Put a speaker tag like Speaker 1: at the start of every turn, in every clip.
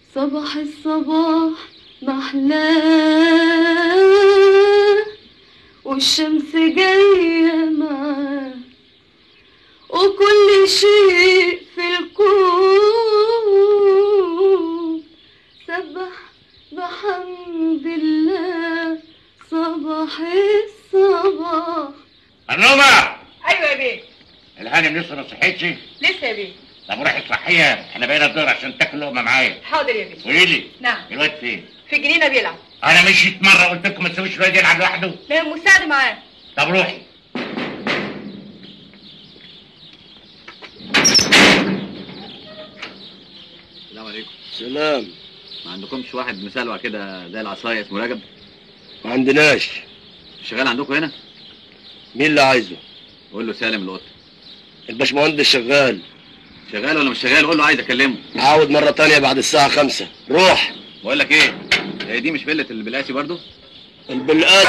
Speaker 1: صباح الصباح محلاه والشمس جاية معاه وكل شيء في الكون سبح بحمد الله صباح الصباح
Speaker 2: النومة
Speaker 3: ايوه يا بيه
Speaker 2: الهانم لسه ما صحيتش
Speaker 3: لسه يا بيه
Speaker 2: طب روحي صحيها احنا بقينا الدور عشان تاكل لقمه معايا
Speaker 3: حاضر يا بيه
Speaker 2: قولي لي
Speaker 3: نعم
Speaker 2: الواد فين
Speaker 3: في الجنينه بيلعب
Speaker 2: انا مشيت مره قلت لكم ما تسيبوش الواد يلعب لوحده
Speaker 3: لا مساعد معاه
Speaker 2: طب روحي
Speaker 4: السلام عليكم
Speaker 5: سلام
Speaker 4: ما عندكمش واحد مسلوع كده زي العصايه اسمه رجب
Speaker 5: ما عندناش
Speaker 4: شغال عندكم هنا
Speaker 5: مين اللي عايزه
Speaker 4: قول له سالم القط
Speaker 5: الباشمهندس شغال
Speaker 4: شغال ولا مش شغال قول له عايز اكلمه
Speaker 5: عاود مرة تانية بعد الساعة خمسة روح
Speaker 4: بقول لك ايه هي دي مش فيلة اللي بالقاسي برضو
Speaker 5: البلقات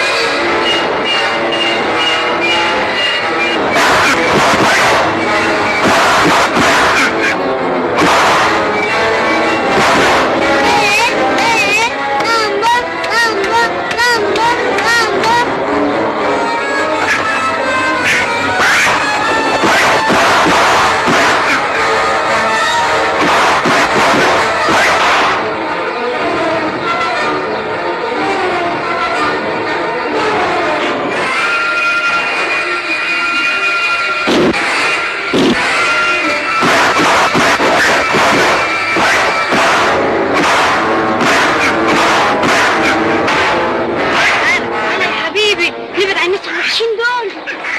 Speaker 6: انا يا حبيبي نبعد عن الناس الوحشين دول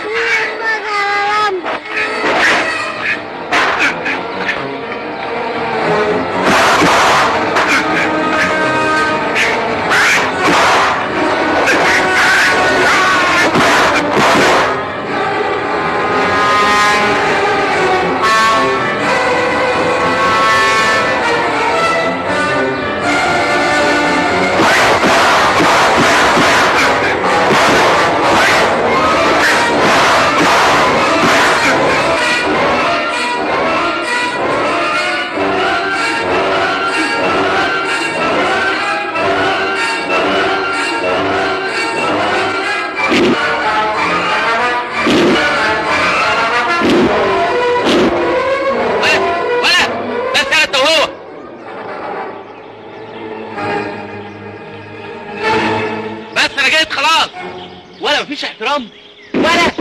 Speaker 4: ولا بس انا انت وهو بس انا جيت خلاص ولا مفيش احترام ولا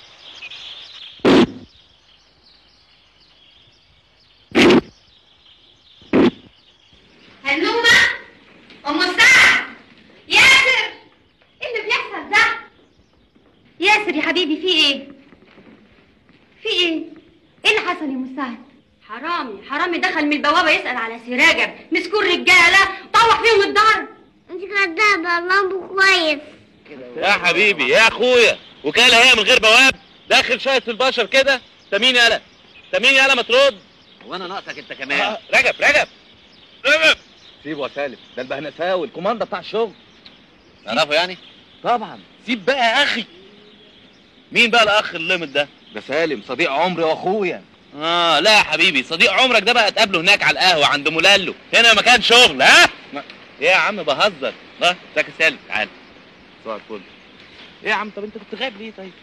Speaker 6: هنومة ام سعد ياسر ايه اللي بيحصل ده ياسر يا حبيبي في ايه في ايه ايه اللي حصل يا ام سعد حرامي حرامي دخل من البوابه يسال على سراجب مسكوا الرجاله طوح فيهم الدار انت كدابه الله كويس
Speaker 4: يا حبيبي يا اخويا وكاله هي من غير بواب داخل شايف في البشر كده انت مين يالا انت مين يالا ما ترد وانا ناقصك انت كمان آه. رجب رجب رجب سيبه يا سالم ده البهنساوي الكوماندا بتاع الشغل تعرفه يعني طبعا سيب بقى يا اخي مين بقى الاخ الليمت ده ده سالم صديق عمري واخويا اه لا يا حبيبي صديق عمرك ده بقى تقابله هناك على القهوه عند مولالو هنا مكان شغل ها ما... ايه يا عم بهزر ها ازيك يا سالم تعال صباح الفل ايه يا عم طب انت كنت غايب ليه طيب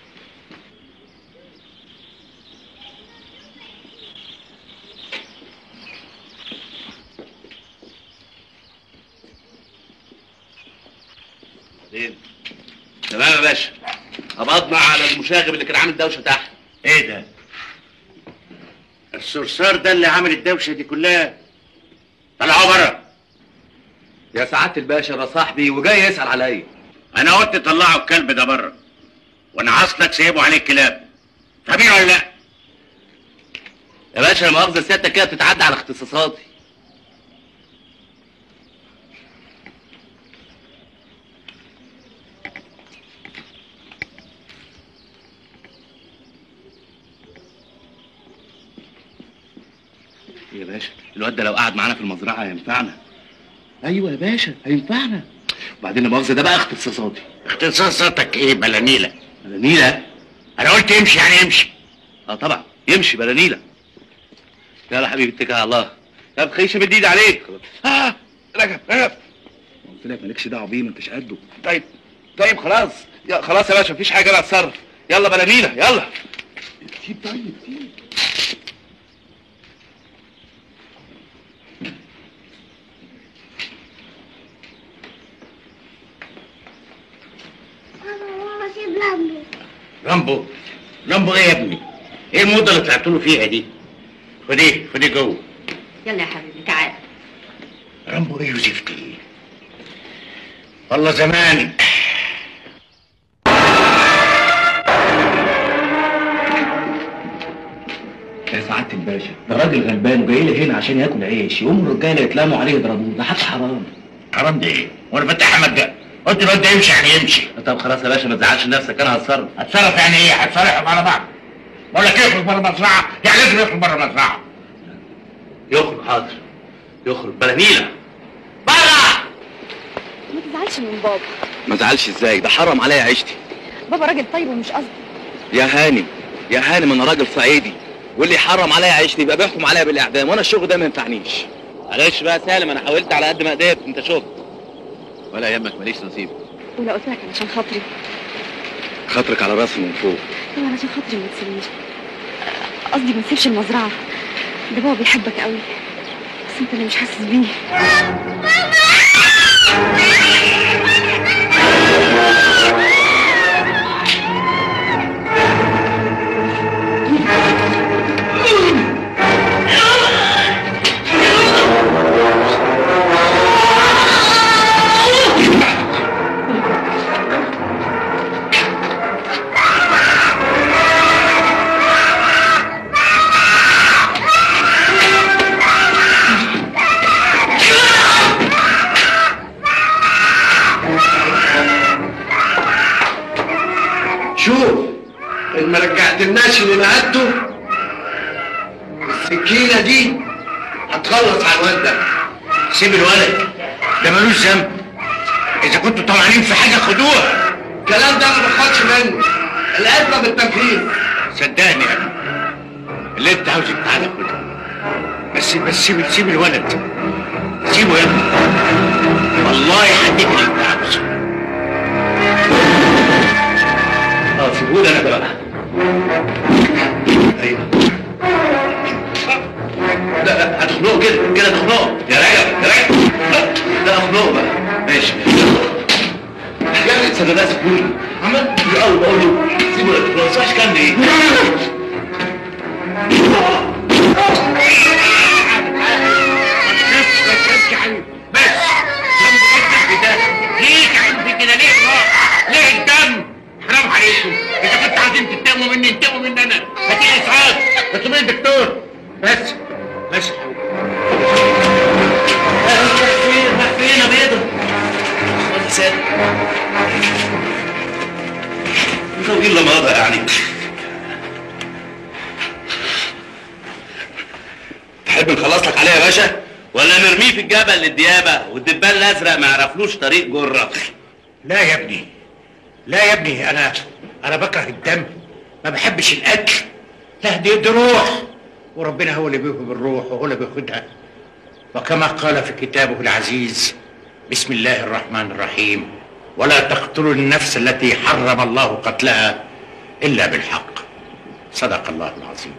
Speaker 2: فين تمام يا باشا قبضنا على المشاغب اللي كان عامل دوشه تحت ايه ده الصرصار ده اللي عامل الدوشه دي كلها طلعوا بره
Speaker 4: يا سعاده الباشا ده صاحبي وجاي يسال عليا
Speaker 2: انا قلت طلعوا الكلب ده بره وانا اصلك سايبه عليه الكلاب فاهمين ولا لا
Speaker 4: يا باشا لا مؤاخذه سيادتك كده بتتعدى على اختصاصاتي
Speaker 2: يا باشا الواد ده لو قعد معانا في المزرعه هينفعنا ايوه يا باشا هينفعنا وبعدين لا مؤاخذه ده بقى اختصاصاتي اختصاصاتك ايه بلانيله بلانيله انا قلت يمشي يعني يمشي اه طبعا يمشي بلانيله يلا حبيبي اتكل على الله طب خيش مد ايدي عليك اه رجب رجب قلت لك مالكش دعوه بيه ما انتش قده طيب طيب خلاص يا خلاص يا باشا مفيش حاجه انا اتصرف يلا بلانينا يلا سيب طيب سيب
Speaker 4: رامبو رامبو ايه يا ابني؟ ايه الموضه اللي طلعت له فيها دي؟ خديه خديه جوه
Speaker 6: يلا يا حبيبي تعال
Speaker 4: رامبو ايه وزفتي؟ والله زمان
Speaker 2: يا سعاده الباشا ده راجل غلبان وجاي لي هنا عشان ياكل عيش يقوم الرجاله يتلاموا عليه يضربوه ده حتى حرام
Speaker 4: حرام ده ايه؟ وانا فتح احمد ده قلت الواد ده يمشي يعني يمشي
Speaker 2: طب خلاص يا باشا ما تزعلش نفسك انا هتصرف
Speaker 4: هتصرف يعني ايه؟ هتصالحهم على بعض بقول لك يخرج بره المزرعه يعني لازم يخرج بره المزرعه
Speaker 2: يخرج حاضر يخرج بلانينا
Speaker 3: ما تزعلش من بابا
Speaker 5: ما زعلش ازاي ده حرم عليا عيشتي
Speaker 3: بابا راجل طيب ومش قصدي
Speaker 5: يا هانم يا هانم انا راجل صعيدي واللي يحرم عليا عيشتي يبقى بيحكم عليا بالاعدام وانا الشغل ده ما ينفعنيش
Speaker 2: معلش بقى سالم انا حاولت على قد ما قدرت انت شفت
Speaker 5: ولا يهمك ماليش نصيب
Speaker 3: ولو قلت لك علشان خاطري
Speaker 5: خاطرك على راسي من فوق
Speaker 3: طب علشان خاطري ما تسيبنيش قصدي ما تسيبش المزرعه ده بابا بيحبك قوي بس انت اللي مش حاسس بيه
Speaker 5: شوف ان ما رجعتلناش اللي نهدته السكينه دي هتخلص على الواد ده
Speaker 4: سيب الولد ده ملوش ذنب اذا كنتوا طمعانين في حاجه خدوها
Speaker 5: الكلام ده ما بخدش منه العبره بالتنفيذ
Speaker 4: صدقني يا ابني اللي انت عاوزك تعالى خدها بس بس سيب سيب الولد سيبه يا ابني والله هديك اللي انت عاوزه
Speaker 2: اه سيبوني انا بقى
Speaker 5: ايوه لا لا هتخنقه كده كده تخنقه
Speaker 2: يا رجب يا رجب
Speaker 5: لا اخنقه بقى
Speaker 2: ماشي
Speaker 5: جامد
Speaker 2: استنى بس سيبوني
Speaker 5: عمل
Speaker 2: الاول بقول له سيبه ما ينفعش كان ايه
Speaker 4: بس بس ذنب ده ليك عندي كده ليه الراحه ليه الدم حرام عليكم اذا كنتوا عايزين تنتقموا مني انتقموا مني انا هاتي اسعاف اطلبي الدكتور بس بس
Speaker 2: فين راح فين يا بيضة خد ساتر طويل لما هذا يعني تحب نخلص لك عليه يا باشا ولا نرميه في الجبل للديابه والدبان الازرق ما يعرفلوش طريق جره
Speaker 4: لا يا ابني لا يا ابني انا انا بكره الدم ما بحبش القتل لا دي, دي روح وربنا هو اللي بيوهب الروح وهو اللي بياخدها وكما قال في كتابه العزيز بسم الله الرحمن الرحيم ولا تقتلوا النفس التي حرم الله قتلها الا بالحق صدق الله العظيم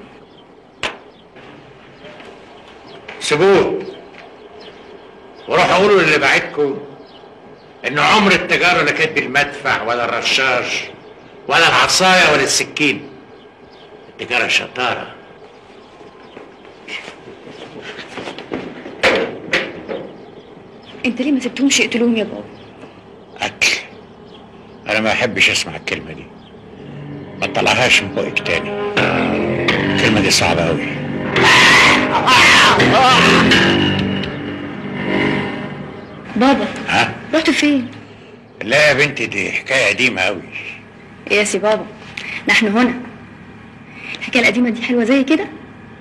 Speaker 4: سيبوه وروحوا قولوا للي بعتكم ان عمر التجاره لا كانت بالمدفع ولا الرشاش ولا العصايه ولا السكين التجاره شطاره
Speaker 3: انت ليه ما سبتهمش يقتلوهم يا بابا
Speaker 4: قتل انا ما احبش اسمع الكلمه دي ما تطلعهاش من بقك تاني الكلمه دي صعبه قوي
Speaker 3: بابا
Speaker 4: ها
Speaker 3: رحتوا فين
Speaker 4: لا يا بنتي دي حكايه قديمه قوي
Speaker 3: يا سي بابا نحن هنا الحكايه القديمه دي حلوه زي كده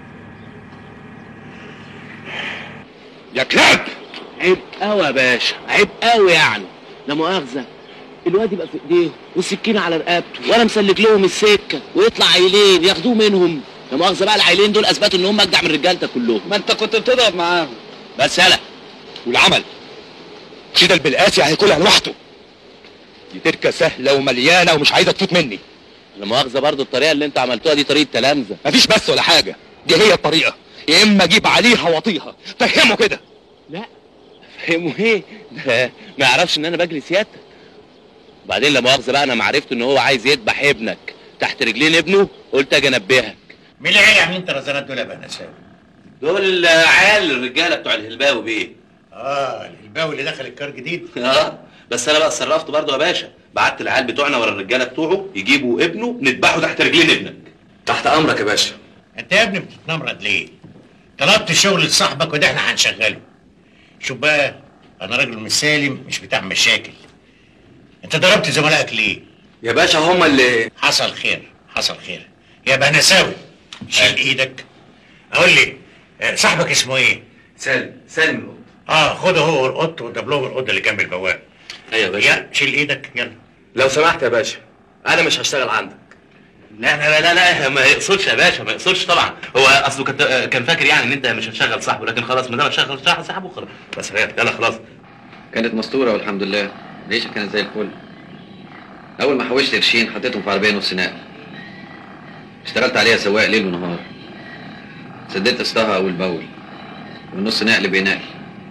Speaker 5: يا كلاب
Speaker 2: عيب قوي يا باشا عيب قوي يعني لا مؤاخذه الواد يبقى في ايديه والسكينه على رقبته وانا مسلك لهم السكه ويطلع عيلين ياخدوه منهم
Speaker 4: لا مؤاخذه بقى العيلين دول اثبتوا ان هم اجدع من رجالتك كلهم
Speaker 2: ما انت كنت بتضرب معاهم
Speaker 4: بس يلا
Speaker 7: والعمل كده البلقاسي هياكلها لوحده دي تركه سهله ومليانه ومش عايزه تفوت مني
Speaker 4: لا مؤاخذه برضو الطريقه اللي انتوا عملتوها دي طريقه تلامذه
Speaker 7: مفيش بس ولا حاجه دي هي الطريقه يا اما اجيب عليها واطيها فهمه كده
Speaker 4: فهموا ايه ده ما يعرفش ان انا بجري سيادتك وبعدين لا مؤاخذه بقى انا ما عرفت ان هو عايز يذبح ابنك تحت رجلين ابنه قلت اجي انبهك
Speaker 8: مين اللي عيل عاملين طرزانات دول يا بنساوي؟
Speaker 4: دول العيال الرجاله بتوع الهلباوي بيه
Speaker 8: اه الهلباوي اللي دخل الكار جديد
Speaker 4: اه بس انا بقى اتصرفت برضه يا باشا بعت العيال بتوعنا ورا الرجاله بتوعه يجيبوا ابنه نذبحه تحت رجلين ابنك
Speaker 7: تحت امرك يا باشا
Speaker 8: انت يا ابني بتتنمرد ليه؟ طلبت شغل لصاحبك وده احنا هنشغله شوف بقى انا راجل مش سالم مش بتاع مشاكل انت ضربت زملائك ليه؟
Speaker 7: يا باشا هما اللي
Speaker 8: حصل خير حصل خير يا بنساوي شيل ايدك قول لي آه، صاحبك اسمه ايه؟
Speaker 7: سالم سالم
Speaker 8: اه خده هو والقط وجاب لهم القط اللي جنب البواب
Speaker 4: ايوه يا
Speaker 8: يا شيل ايدك يلا
Speaker 7: لو سمحت يا باشا انا مش هشتغل عندك
Speaker 4: لا لا لا لا ما يقصدش يا باشا ما يقصدش طبعا هو اصله كان كان فاكر يعني ان انت مش هتشغل صاحبه لكن خلاص ما دام هتشغل صاحبه خلاص بس يلا خلاص
Speaker 5: كانت مستورة والحمد لله العيشة كانت زي الفل أول ما حوشت قرشين حطيتهم في عربية نص نقل اشتغلت عليها سواق ليل ونهار سددت قسطها أول بأول والنص نقل بينقل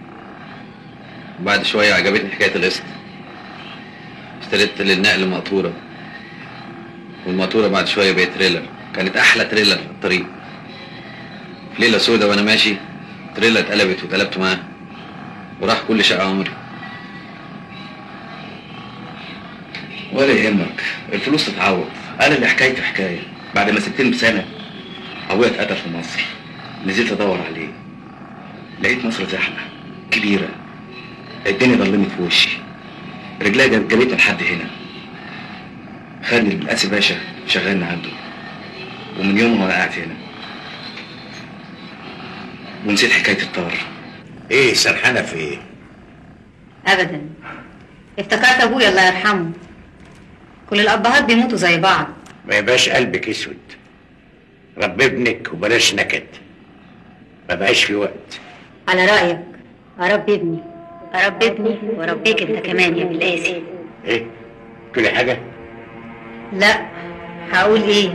Speaker 5: وبعد شوية عجبتني حكاية القسط اشتريت للنقل مقطورة والمقطورة بعد شوية بقت تريلر كانت أحلى تريلر في الطريق في ليلة سودة وأنا ماشي تريلر اتقلبت واتقلبت معاها وراح كل شقة عمري ولا يهمك الفلوس تتعوض انا اللي حكايتي حكايه بعد ما سبتني بسنه ابويا اتقتل في مصر نزلت ادور عليه لقيت مصر زحمه كبيره الدنيا ضلمت في وشي رجليا جاب- جابتني لحد هنا خدني القاسي باشا شغلني عنده ومن يومها وانا قاعد هنا ونسيت حكايه الطار
Speaker 8: ايه سرحانه في ايه؟
Speaker 6: ابدا افتكرت ابويا الله يرحمه كل الابهات بيموتوا زي بعض
Speaker 8: ما يبقاش قلبك اسود رب ابنك وبلاش نكد ما بقاش في وقت
Speaker 6: على رايك اربي ابني اربي ابني واربيك انت كمان يا بالقاسي
Speaker 8: ايه؟ تقولي حاجه؟
Speaker 6: لا هقول ايه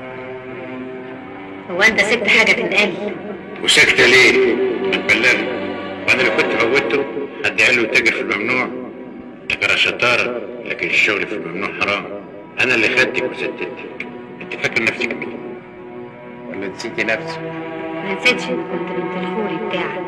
Speaker 6: هو انت سبت حاجه تتقال
Speaker 8: وساكته ليه؟ بتبلغي وانا اللي كنت موته حد قال له تاجر في الممنوع تجارة شطارة لكن الشغل في الممنوع حرام انا اللي خدتك وسددتك انت فاكر نفسك مين؟ ولا نسيتي نفسك؟
Speaker 6: ما نسيتش ان كنت بنت الخوري بتاعك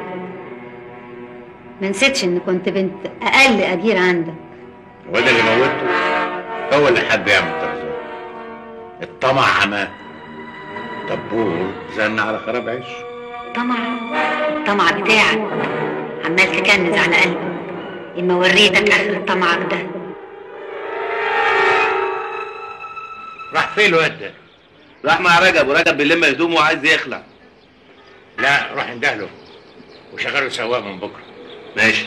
Speaker 6: ما نسيتش ان كنت بنت اقل اجير عندك
Speaker 8: وده اللي موته هو اللي حب يعمل طرزان الطمع عماه طبور زن على خراب عيش
Speaker 6: طمع الطمع بتاعك عمال تكنز على قلبك اما وريتك اخر طمعك ده
Speaker 8: راح فين الواد ده؟
Speaker 4: راح مع رجب ورجب بيلم هدومه وعايز يخلع
Speaker 8: لا روح اندهله وشغله سواق من بكره
Speaker 4: ماشي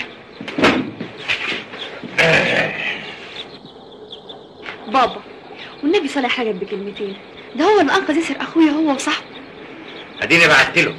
Speaker 3: بابا والنبي صالح رجب بكلمتين ده هو اللي انقذ ياسر اخويا هو وصاحبه
Speaker 8: اديني بعت له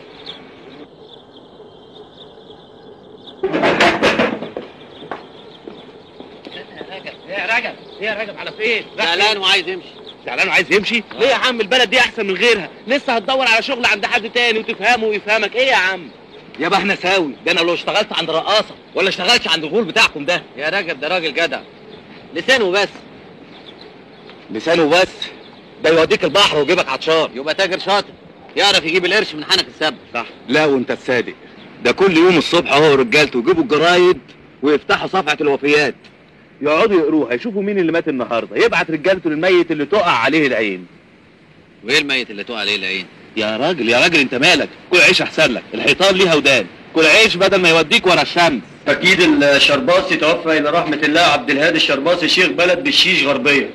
Speaker 4: ايه يا رجب ايه يا رجب على فين زعلان وعايز يمشي زعلان وعايز يمشي ليه يا عم البلد دي احسن من غيرها لسه هتدور على شغل عند حد تاني وتفهمه ويفهمك ايه يا عم
Speaker 5: يابا احنا ساوي ده انا لو اشتغلت عند رقاصه ولا اشتغلتش عند الغول بتاعكم ده يا راجل ده راجل جدع لسانه بس لسانه بس ده يوديك البحر ويجيبك عطشان يبقى تاجر شاطر يعرف يجيب القرش من حنك السبت صح لا وانت الصادق ده كل يوم الصبح هو ورجالته يجيبوا الجرايد ويفتحوا صفحه الوفيات
Speaker 4: يقعدوا يقروها يشوفوا مين اللي مات النهارده يبعت رجالته للميت اللي تقع عليه العين
Speaker 5: وايه الميت اللي تقع عليه العين
Speaker 4: يا راجل يا راجل انت مالك كل عيش احسن لك الحيطان ليها ودان كل عيش بدل ما يوديك ورا الشمس
Speaker 9: أكيد الشرباصي توفى إلى رحمة الله عبد الهادي الشرباصي شيخ بلد بالشيش غربية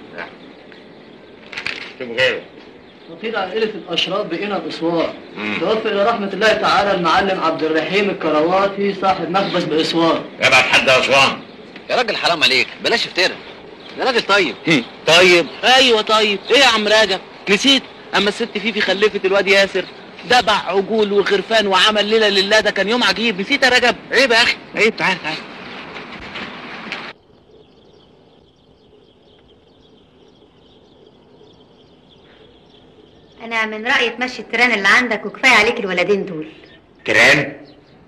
Speaker 8: شوف غيره
Speaker 9: وقيل عائلة الأشراف بقنا الأسوار توفى إلى رحمة الله تعالى المعلم عبد الرحيم الكرواتي صاحب مخبز بأسوار
Speaker 8: ابعت حد اسوان
Speaker 5: يا راجل حرام عليك بلاش افترا يا راجل طيب طيب ايوه طيب ايه يا عم راجب نسيت
Speaker 4: اما الست فيفي خلفت الواد ياسر دبع عجول وخرفان وعمل ليله لله ده كان يوم عجيب نسيت يا رجب عيب يا اخي عيب تعال تعال
Speaker 6: انا من رايي تمشي التيران اللي عندك وكفايه عليك الولدين دول
Speaker 8: تيران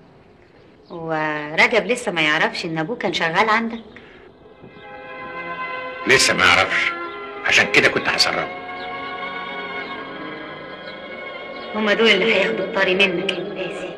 Speaker 6: ورجب لسه ما يعرفش ان ابوه كان شغال عندك
Speaker 8: لسه ما يعرفش عشان كده كنت هسربه
Speaker 6: هما دول اللي هياخدوا الطاري منك يا باسي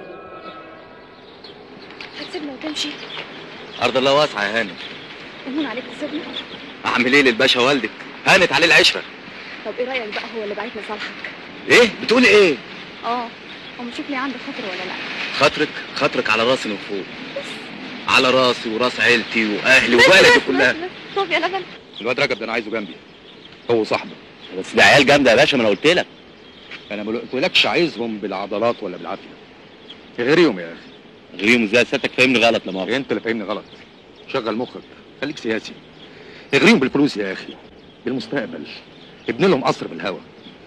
Speaker 3: هتسيبنا وتمشي
Speaker 7: ارض الله واسعه يا هانم
Speaker 3: يهون عليك تسيبنا
Speaker 7: اعمل ايه للباشا والدك هانت عليه العشره
Speaker 3: طب ايه رايك بقى هو اللي بعتنا صالحك
Speaker 7: ايه بتقولي ايه
Speaker 3: اه قوم شوف لي عندك خاطر ولا لا
Speaker 7: خاطرك خاطرك على راسي من فوق على راسي وراس عيلتي واهلي وبلدي كلها
Speaker 3: طب يا لبن
Speaker 7: الواد رجب ده انا عايزه جنبي هو صاحبه
Speaker 4: بس ده عيال جامده يا باشا ما انا قلت لك
Speaker 7: انا ما قلتلكش عايزهم بالعضلات ولا بالعافيه غيريهم يا اخي
Speaker 4: غريم ازاي سيادتك فاهمني غلط لا مؤاخذه
Speaker 7: انت اللي فاهمني غلط شغل مخك خليك سياسي اغريهم بالفلوس يا اخي بالمستقبل ابن لهم قصر بالهوا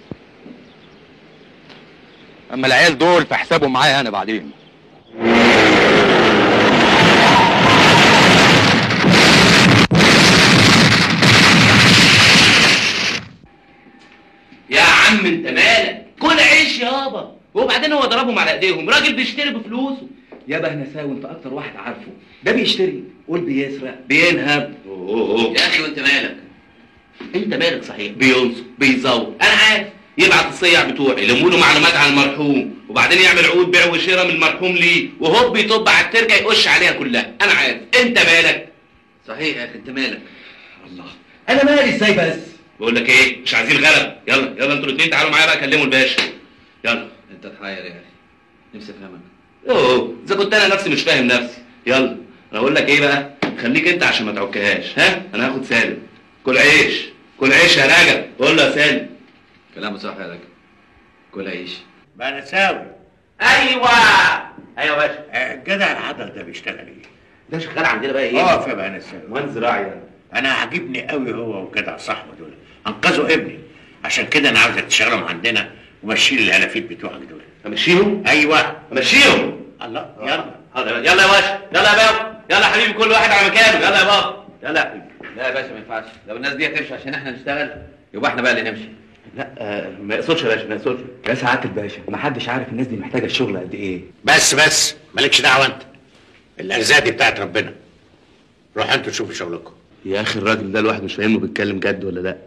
Speaker 7: اما العيال دول فحسابهم معايا انا بعدين
Speaker 4: يا عم انت مالك كل عيش يابا وبعدين هو ضربهم على ايديهم راجل بيشتري بفلوسه
Speaker 5: يابا هنساوي انت اكتر واحد عارفه ده بيشتري قول بيسرق بينهب
Speaker 4: يا اخي وانت مالك انت مالك صحيح بينصب بيزور انا عارف يبعت الصيع بتوعه يلموا له معلومات عن المرحوم وبعدين يعمل عقود بيع وشراء من المرحوم ليه وهوب يطب على التركه يقش عليها كلها انا عارف انت مالك
Speaker 5: صحيح يا اخي انت مالك الله انا مالي ازاي بس
Speaker 4: بقول لك ايه مش عايزين غلب يلا يلا انتوا الاثنين تعالوا معايا بقى كلموا الباشا يلا
Speaker 5: انت تحير يا اخي نفسي افهمك
Speaker 4: اوه اذا كنت انا نفسي مش فاهم نفسي يلا انا اقول لك ايه بقى خليك انت عشان ما تعكهاش ها انا هاخد سالم كل عيش كل عيش يا راجل قول له يا سالم
Speaker 5: كلامه صح يا راجل كل عيش
Speaker 8: بقى نساوي
Speaker 4: ايوه ايوه يا باشا
Speaker 8: آه، الجدع العضل ده بيشتغل ايه؟
Speaker 4: ده شغال عندنا بقى ايه
Speaker 8: اه في بقى نساوي
Speaker 4: مهندس زراعي يعني
Speaker 8: انا عاجبني قوي هو وجدع صاحبه دول انقذوا ابني عشان كده انا عاوزك تشتغلهم عندنا ومشي لي الهلافيت بتوعك دول
Speaker 4: امشيهم
Speaker 8: ايوه
Speaker 4: امشيهم
Speaker 8: الله يلا
Speaker 4: حاضر يلا يا باشا يلا يا بابا يلا يا حبيبي كل واحد على مكانه يلا يا بابا يلا يا حبيبي
Speaker 5: لا يا باشا ما ينفعش لو الناس دي هتمشي عشان احنا نشتغل يبقى احنا بقى اللي نمشي
Speaker 4: لا آه ما يقصدش يا باشا ما يقصدش
Speaker 5: يا سعاده الباشا ما حدش عارف الناس دي محتاجه الشغل قد ايه
Speaker 8: بس بس مالكش دعوه انت الارزاق دي بتاعت ربنا روح انتوا شوفوا شغلكم
Speaker 4: يا اخي الراجل ده الواحد مش فاهمه بيتكلم جد ولا لا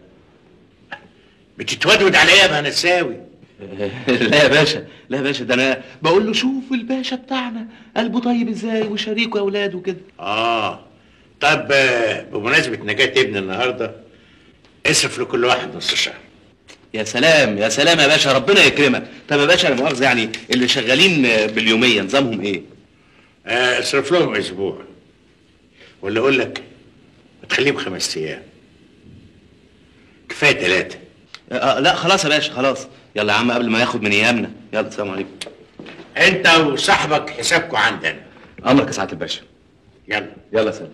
Speaker 8: بتتودود على ايه يا بهنساوي
Speaker 4: لا يا باشا لا يا باشا ده انا بقول له شوف الباشا بتاعنا قلبه طيب ازاي وشريكه اولاده كده
Speaker 8: اه طب آه، بمناسبه نجاة ابني النهارده اصرف لكل واحد نص شهر
Speaker 4: يا سلام يا سلام يا باشا ربنا يكرمك طب يا باشا انا مؤاخذه يعني اللي شغالين باليوميه نظامهم ايه
Speaker 8: آه، اصرف لهم اسبوع ولا اقول لك ما تخليهم خمس ايام كفايه ثلاثه
Speaker 4: آه لا خلاص يا باشا خلاص يلا يا عم قبل ما ياخد من ايامنا يلا السلام عليكم
Speaker 8: انت وصاحبك حسابكم عندنا
Speaker 7: امرك يا سعاده الباشا
Speaker 8: يلا
Speaker 7: يلا سلام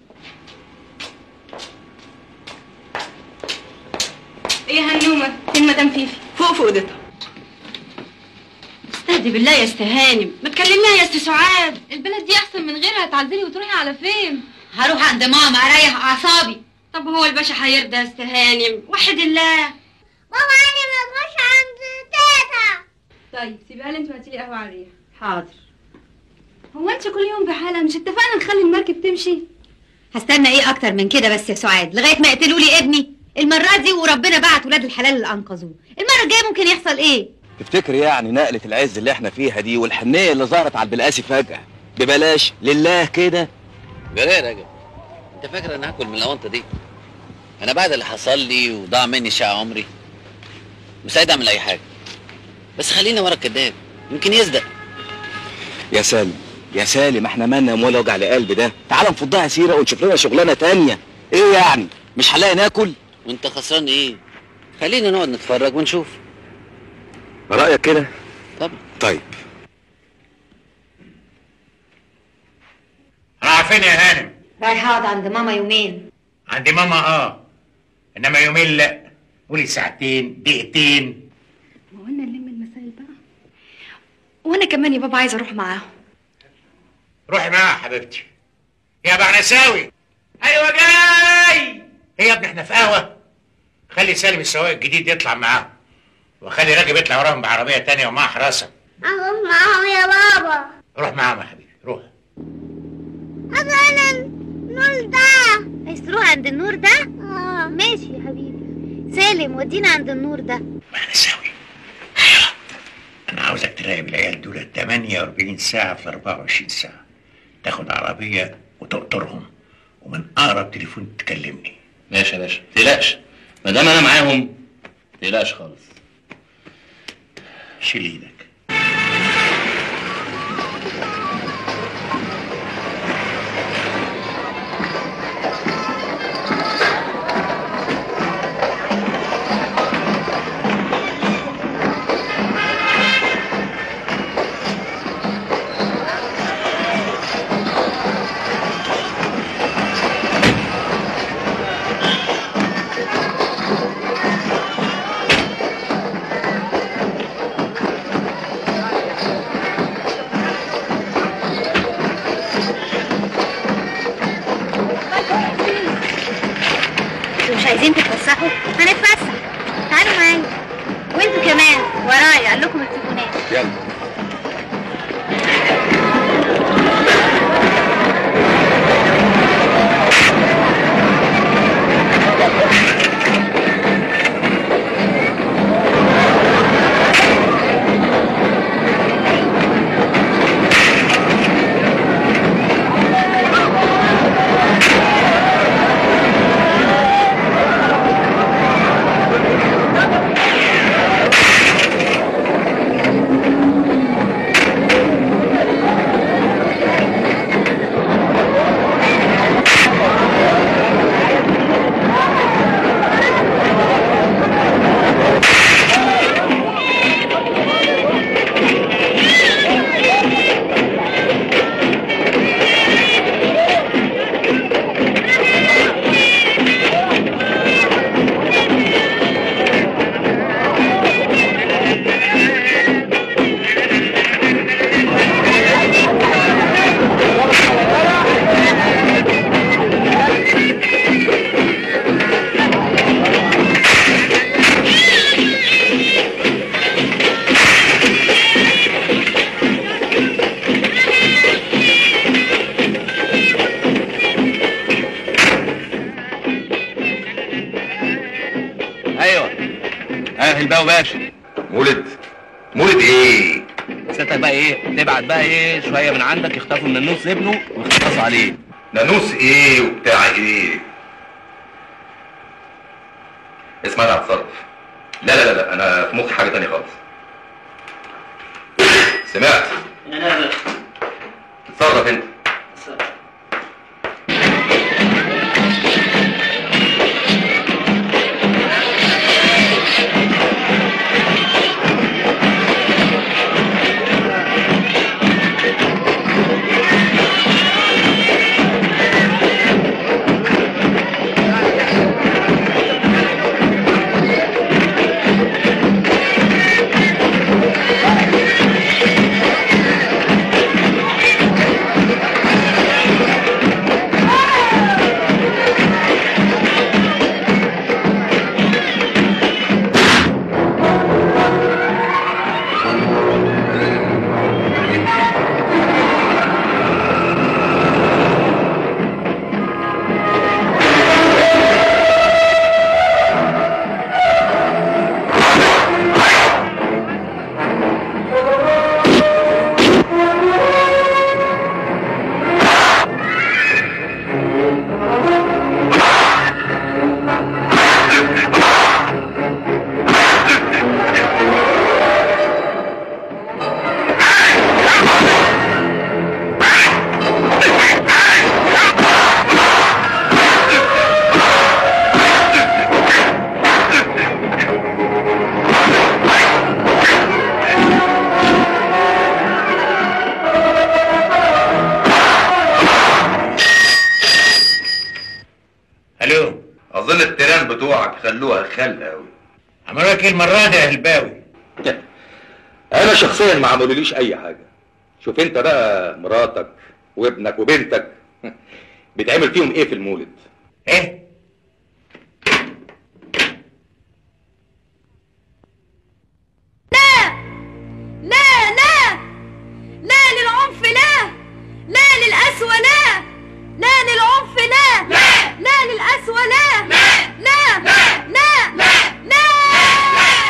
Speaker 3: ايه يا هنومه فين مدام فيفي فوق في اوضتها استهدي بالله يا استهانم ما تكلميها يا است سعاد
Speaker 1: البلد دي احسن من غيرها هتعزلي وتروحي على فين
Speaker 6: هروح عند ماما اريح اعصابي
Speaker 3: طب هو الباشا هيرضى يا استهانم وحد الله
Speaker 6: ماما انا ما بروحش عند تيتا
Speaker 1: طيب سيبيها لي انت وهاتي لي قهوه على الريح
Speaker 6: حاضر
Speaker 1: هو انت كل يوم بحالها مش اتفقنا نخلي المركب تمشي
Speaker 6: هستنى ايه اكتر من كده بس يا سعاد لغايه ما يقتلوا لي ابني المره دي وربنا بعت ولاد الحلال اللي انقذوه المره الجايه ممكن يحصل ايه
Speaker 5: تفتكر يعني نقلة العز اللي احنا فيها دي والحنية اللي ظهرت على البلقاسي فجأة ببلاش لله كده
Speaker 10: جرى يا راجل انت فاكر انا هاكل من الاونطه دي انا بعد اللي حصل لي وضاع مني شقى عمري مستعد اعمل اي حاجه بس خلينا ورا الكداب يمكن يصدق
Speaker 5: يا سالم يا سالم احنا مالنا ولا وجع لقلب ده تعال نفضها سيرة ونشوف لنا شغلانة تانية ايه يعني مش هنلاقي ناكل
Speaker 10: وانت خسران ايه خلينا نقعد نتفرج ونشوف
Speaker 5: رأيك كده
Speaker 10: طبعا
Speaker 5: طيب
Speaker 8: رايح فين يا هانم
Speaker 6: رايحه اقعد عند ماما يومين
Speaker 8: عند ماما اه انما يومين لا قولي ساعتين دقيقتين
Speaker 3: الرسائل بقى وانا كمان يا بابا عايزه اروح معاهم
Speaker 8: روحي معاها حبيبتي يا بعنساوي ايوه جاي هي يا ابني احنا في قهوه خلي سالم السواق الجديد يطلع معاهم وخلي راجب يطلع وراهم بعربيه تانية ومعاه حراسه
Speaker 6: اروح معاهم يا بابا
Speaker 8: روح معاهم يا حبيبي روح
Speaker 6: هذا انا النور ده عايز تروح عند النور ده؟ اه ماشي يا حبيبي سالم ودينا عند النور ده
Speaker 8: بعنساوي انا عاوزك تراقب العيال دول 48 ساعه في 24 ساعه تاخد عربيه وتقطرهم ومن اقرب تليفون تكلمني
Speaker 5: ماشي يا باشا تقلقش ما دام انا معاهم تقلقش خالص
Speaker 8: شيل ايدك
Speaker 6: انتوا مش عايزين تتفسحوا؟ هنتفسح تعالوا معايا وانتوا كمان ورايا قال لكم التليفونات
Speaker 7: يلا
Speaker 5: ايوه ايوه الباو باشا
Speaker 7: مولد مولد ايه
Speaker 5: سيادتك بقى ايه تبعت بقى ايه شويه من عندك يخطفوا من النص ابنه ويخلصوا عليه
Speaker 7: نانوس ايه وبتاع ايه اسمع انا هتصرف لا لا لا لا انا في مخي حاجه تانية خالص سمعت اتصرف انت
Speaker 8: الو
Speaker 7: اظن التيران بتوعك خلوها خل قوي
Speaker 8: عملوا لك ايه المره دي يا هلباوي
Speaker 7: انا شخصيا ما عملوليش اي حاجه شوف انت بقى مراتك وابنك وبنتك بيتعمل فيهم ايه في المولد
Speaker 2: ايه
Speaker 6: لا لا لا للعنف لا لا للقسوة لا لا للعنف لا لا لا للقسوة لا لا لا لا لا لا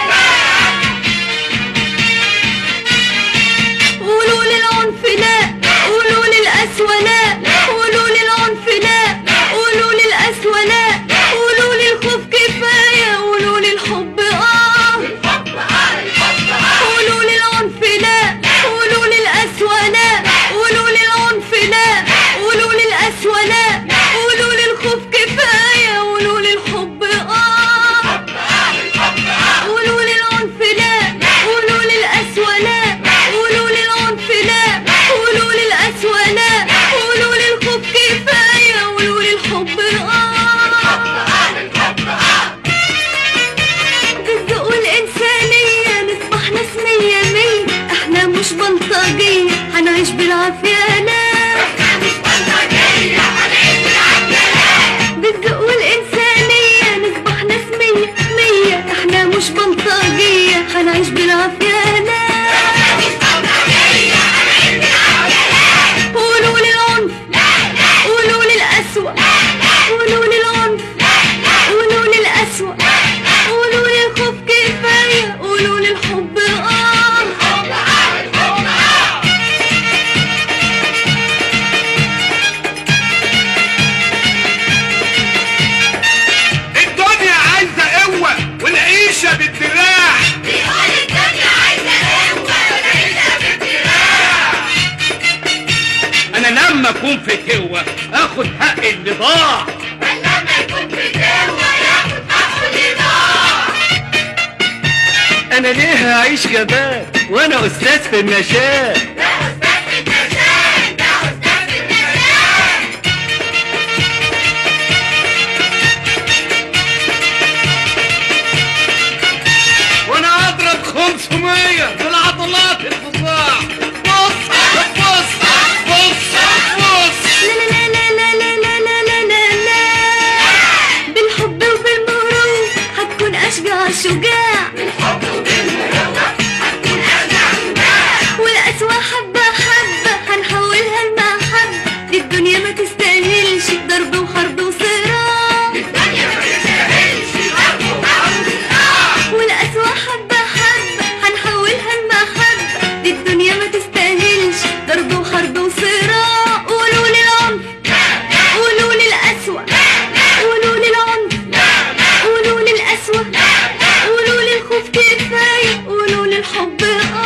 Speaker 6: قولوا للعنف لا قولوا للقسوة لا قولوا للعنف لا قولوا للقسوة لا قولوا للخوف كفاية قولوا للحب اه قولوا للعنف لا قولوا للقسوة لا قولوا للعنف لا قولوا للقسوة لا قولوا للخوف كفاية قولوا للحب اه قولوا للعنف لا قولوا للقسوة لا قولوا للعنف لا قولوا للقسوة لا قولوا للخوف كفاية قولوا للحب اه بالذوق الإنسانية نصبح ناس مية مية احنا مش بلطجية هنعيش بالعافية لا بالذوق الإنسانية نصبح ناس مية مية احنا مش بلطجية هنعيش بالعافية لا قولوا للعنف قولوا للقسوة قولوا للعنف قولوا للقسوة قولوا للخوف كفاية قولوا للحب اه
Speaker 2: الدنيا عايزة قوة والعيشة بالدراع
Speaker 6: بيقول الدنيا عايزة قوة والعيشة بالدراع
Speaker 2: انا لما اكون في قوة اخد حق اللي ضاع
Speaker 6: لما يكون في قوة ياخد حقه اللي ضاع
Speaker 9: انا ليه هعيش غباء وانا استاذ في النشاة
Speaker 6: ده أستاذ في النشاط ده أستاذ في النشاط
Speaker 2: وانا اضرب 500 بالعضلات الفظاع بص بص بص بص
Speaker 6: لا لا لا لا لا لا لا لا لا بالحب وبالمرور هتكون أشجع شجاع بالحب وبالمرور هتكون أشجع شجاع والقسوة حبة حبة هنحولها لمحبة دي الدنيا ما تستاهلش ضرب وحرب وصراع الدنيا ما تستاهلش ضرب وحرب وصراع والقسوة حبة حبة هنحولها لمحبة دي الدنيا ما تستاهلش ضرب وحرب وصراع قولوا للعنف قولوا للقسوة قولوا للعنف قولوا للقسوة قولوا للخوف كفاية قولوا للحب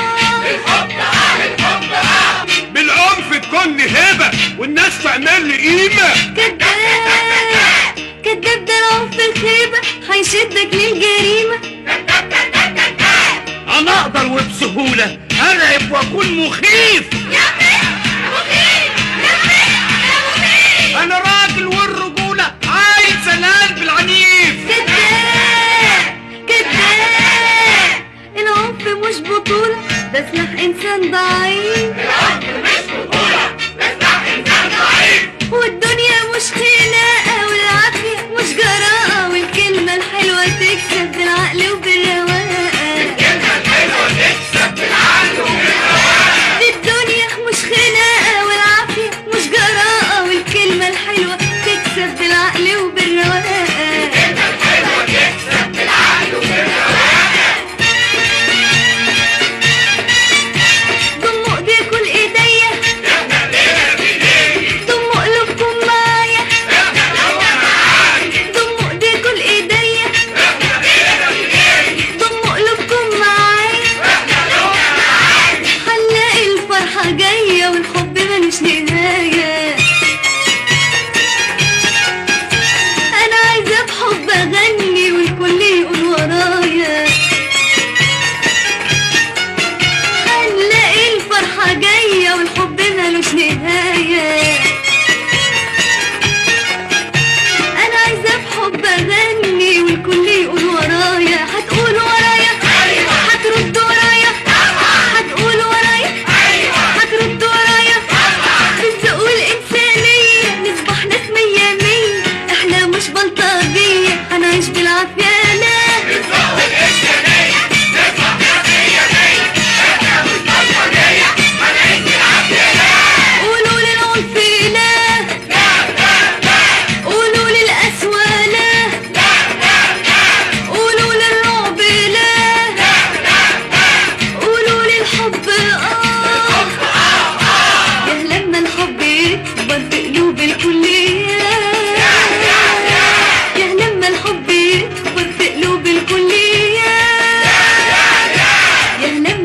Speaker 6: اه
Speaker 2: بالعنف تكون لي هبة والناس تعمل لي قيمة
Speaker 6: كذاب كذاب ده العنف الخيبة هيشدك للجريمة
Speaker 2: انا اقدر وبسهولة ارعب واكون مخيف انا راجل والرجولة عايز القلب العنيف
Speaker 6: كذاب كذاب العنف مش بطولة ده سلاح إنسان ضعيف والدنيا مش خناقة والعافية مش جراءة والكلمة الحلوة تكسب بالعقل وبالرواقة الدنيا مش خناقة والعافية مش جراءة والكلمة الحلوة تكسب بالعقل وبالرواقة ضموا ايديكوا لايديا ضموا قلوبكم معايا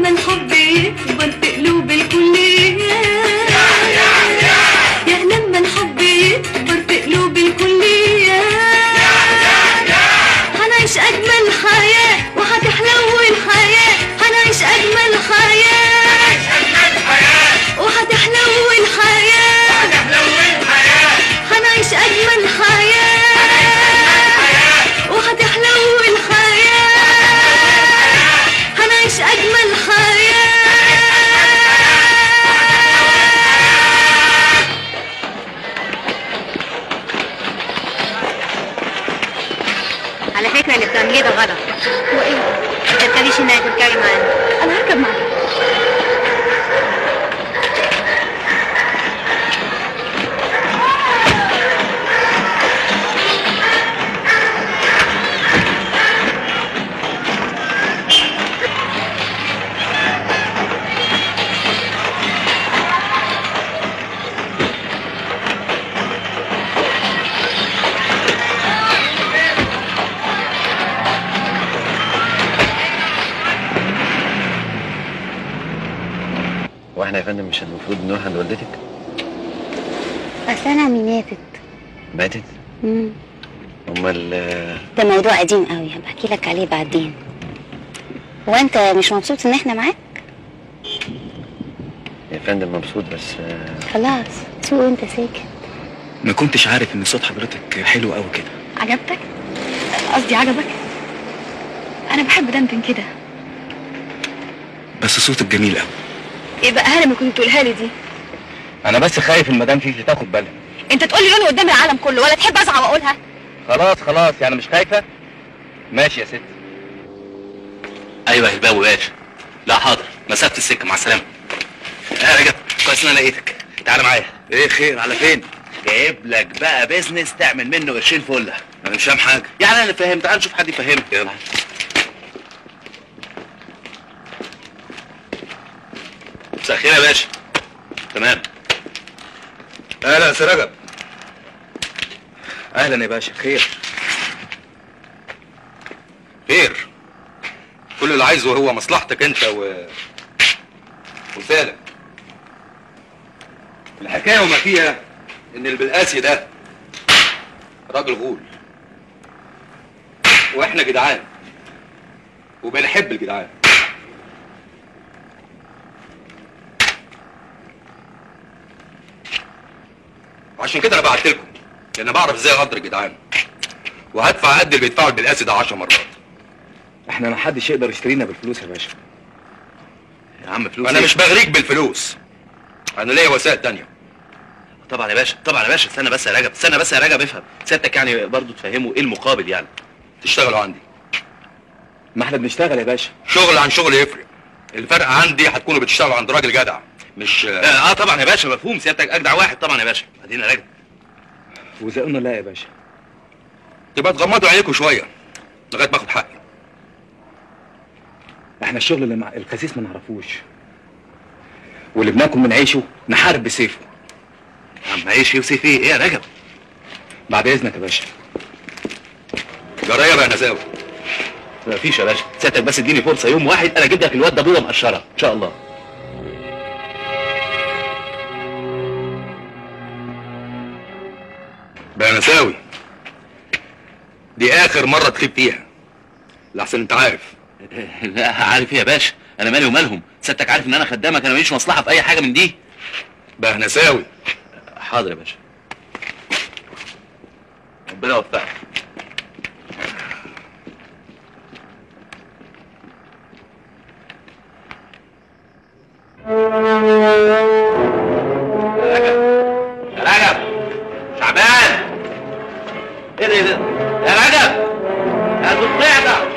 Speaker 6: الحب يكبر في قلوب الكلية يا لما الحب يكبر في قلوب الكلية هنعيش أجمل حياة وهتحلو الحياة هنعيش أجمل حياة وهتحلو الحياة هنعيش أجمل حياة وهتحلو الحياة هنعيش أجمل حياة
Speaker 3: على فكرة اللي بتعمليه ده غلط هو ايه؟ ما تركبيش انها تركبي معانا انا هركب معاك
Speaker 10: واحنا يا فندم مش المفروض نروح عند والدتك
Speaker 3: اصل انا عمي ماتت
Speaker 10: ماتت
Speaker 3: مم.
Speaker 10: امال آه،
Speaker 3: ده موضوع قديم قوي هبقى احكي لك عليه بعدين هو انت مش مبسوط ان احنا معاك
Speaker 10: يا فندم مبسوط بس آه،
Speaker 3: خلاص سوق وانت ساكت
Speaker 5: ما كنتش عارف ان صوت حضرتك حلو قوي كده
Speaker 3: عجبتك قصدي عجبك انا بحب دندن كده
Speaker 5: بس صوتك جميل قوي
Speaker 3: ايه بقى هلا ما كنت تقولها لي دي
Speaker 5: انا بس خايف المدام فيفي تاخد بالها
Speaker 3: انت تقول لي لوني قدام العالم كله ولا تحب ازعق واقولها
Speaker 5: خلاص خلاص يعني مش خايفه ماشي يا ست
Speaker 2: ايوه يا الباوي باشا لا حاضر مسافه السكه مع السلامه يا رجب كويس ان انا لقيتك تعالى معايا
Speaker 5: ايه خير على فين
Speaker 2: جايب لك بقى بيزنس تعمل منه قرشين فله انا مش فاهم حاجه يعني انا فاهم تعال نشوف حد يفهمك يلا مساء الخير يا باشا تمام
Speaker 5: اهلا يا سي رجب اهلا يا باشا خير خير كل اللي عايزه هو مصلحتك انت و وسالك الحكايه وما فيها ان البلقاسي ده راجل غول واحنا جدعان وبنحب الجدعان وعشان كده انا بعت لكم لان بعرف ازاي اقدر الجدعان وهدفع قد اللي بيدفعوا البلقاسي ده 10 مرات احنا ما حدش يقدر يشترينا بالفلوس يا باشا
Speaker 2: يا عم فلوس
Speaker 5: انا
Speaker 2: إيه؟
Speaker 5: مش بغريك بالفلوس انا ليا وسائل تانية
Speaker 2: طبعا يا باشا طبعا يا باشا استنى بس يا رجب استنى بس يا رجب افهم سيادتك يعني برضو تفهموا ايه المقابل يعني
Speaker 5: تشتغلوا عندي ما احنا بنشتغل يا باشا شغل عن شغل يفرق الفرق عندي هتكونوا بتشتغلوا عند راجل جدع مش
Speaker 2: اه, آه طبعا يا باشا مفهوم سيادتك اجدع واحد طبعا يا باشا ادينا رجب
Speaker 5: واذا قلنا لا يا باشا تبقى تغمضوا عينيكم شويه لغايه ما اخد حقي احنا الشغل اللي مع الخسيس ما نعرفوش واللي بناكل من عيشه نحارب بسيفه
Speaker 2: يا عم عيش يوسف ايه ايه يا رجب
Speaker 5: بعد اذنك يا باشا جرايه بقى نزاوي
Speaker 2: مفيش يا باشا سيادتك بس اديني فرصه يوم واحد انا اجيب لك الواد ده بيضه مقشره ان شاء الله
Speaker 5: بقى نساوي دي اخر مره تخيب فيها لحسن انت عارف
Speaker 2: لا عارف ايه يا باشا انا مالي ومالهم سيادتك عارف ان انا خدامك انا ماليش مصلحه في اي حاجه من دي
Speaker 5: بقى نساوي
Speaker 2: حاضر يا باشا ربنا يوفقك يا رجب شعبان ايه ده ايه ده يا رجب يا ذو القعده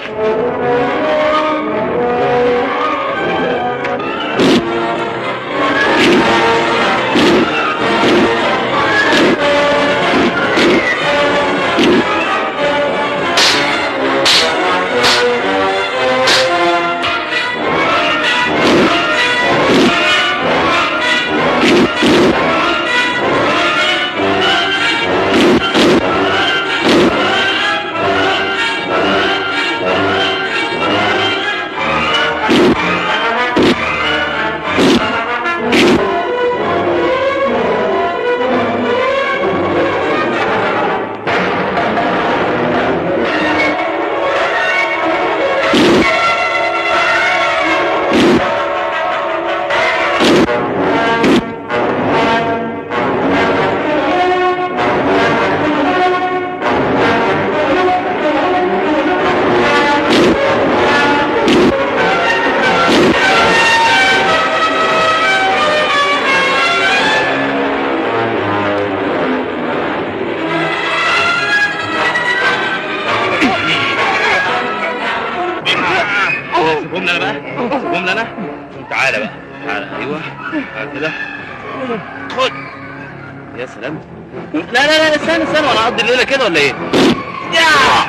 Speaker 4: تعالى بقى تعالى ايوه تعالى كده خد يا سلام لا لا لا استنى استنى وانا اقضي الليله كده ولا ايه؟ يا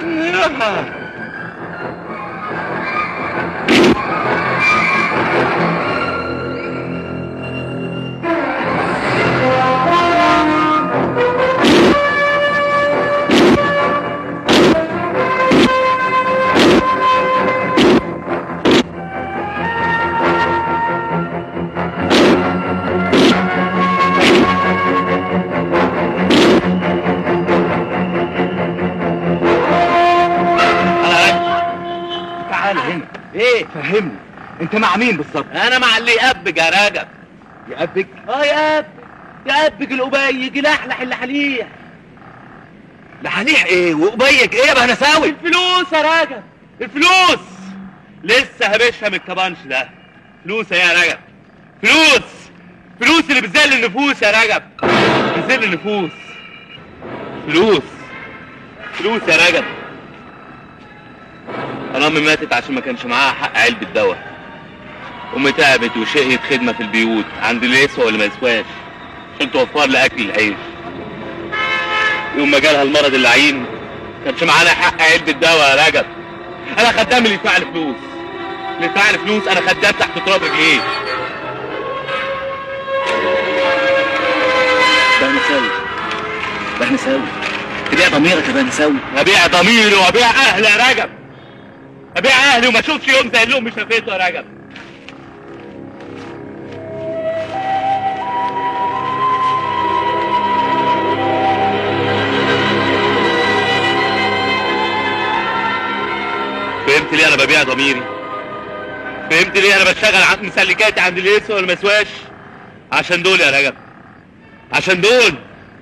Speaker 2: تعال هنا
Speaker 4: ايه؟
Speaker 2: فهمني انت مع مين بالظبط
Speaker 4: انا مع اللي يقبج يا راجل
Speaker 2: يقبك
Speaker 4: اه يقبج يقبج القبيج يلحلح اللحليح
Speaker 2: لحليح ايه وقبيك ايه يا بهنساوي
Speaker 4: الفلوس يا راجل الفلوس لسه هبشها من الكبانش ده فلوس يا رجب فلوس فلوس اللي بتذل النفوس يا رجب بتذل النفوس فلوس فلوس يا رجب انا امي ماتت عشان ما كانش معاها حق علبة دواء امي تعبت وشقيت خدمة في البيوت عند اللي يسوى واللي ما يسواش عشان توفر لي اكل العيش يوم ما جالها المرض اللعين كانش معانا حق علبة دواء يا رجب انا خدام اللي يدفع لي فلوس اللي يدفع لي فلوس انا خدام تحت تراب رجليه
Speaker 2: بهنساوي بهنساوي تبيع ضميرك يا بهنساوي
Speaker 4: ابيع ضميري وابيع اهلي يا رجب ابيع اهلي وما اشوفش يوم زي اللي امي شافته يا رجب فهمت ليه انا ببيع ضميري فهمت ليه انا بشتغل عند مسلكاتي عند اللي يسوى واللي ما يسواش عشان دول يا رجب عشان دول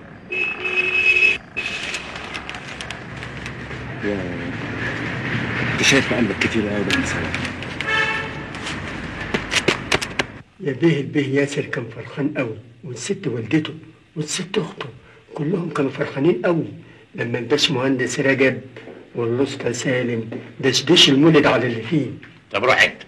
Speaker 2: انت شايف في قلبك كتير قوي يا بهنساوي
Speaker 11: يا بيه البيه ياسر كان فرحان قوي والست والدته والست اخته كلهم كانوا فرحانين قوي لما الباش مهندس رجب والاسطى سالم دشدش المولد على اللي فيه
Speaker 8: طب روح انت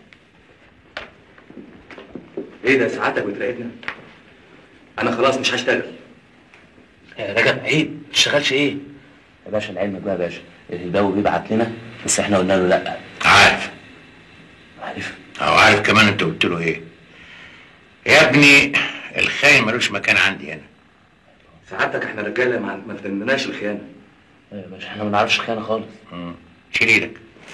Speaker 5: ايه ده ساعتك بتراقبنا انا خلاص مش هشتغل
Speaker 10: يا رجب عيب ما تشتغلش ايه يا باشا لعلمك بقى يا باشا الهداوي بيبعت لنا بس احنا قلنا له لا
Speaker 8: عارف
Speaker 10: عارف
Speaker 8: او عارف كمان انت قلت له ايه يا ابني الخاين ملوش مكان عندي هنا
Speaker 5: سعادتك احنا رجاله ما ما فهمناش الخيانه
Speaker 10: يا باشا احنا ما نعرفش خيانه خالص
Speaker 8: مم. شيل ايدك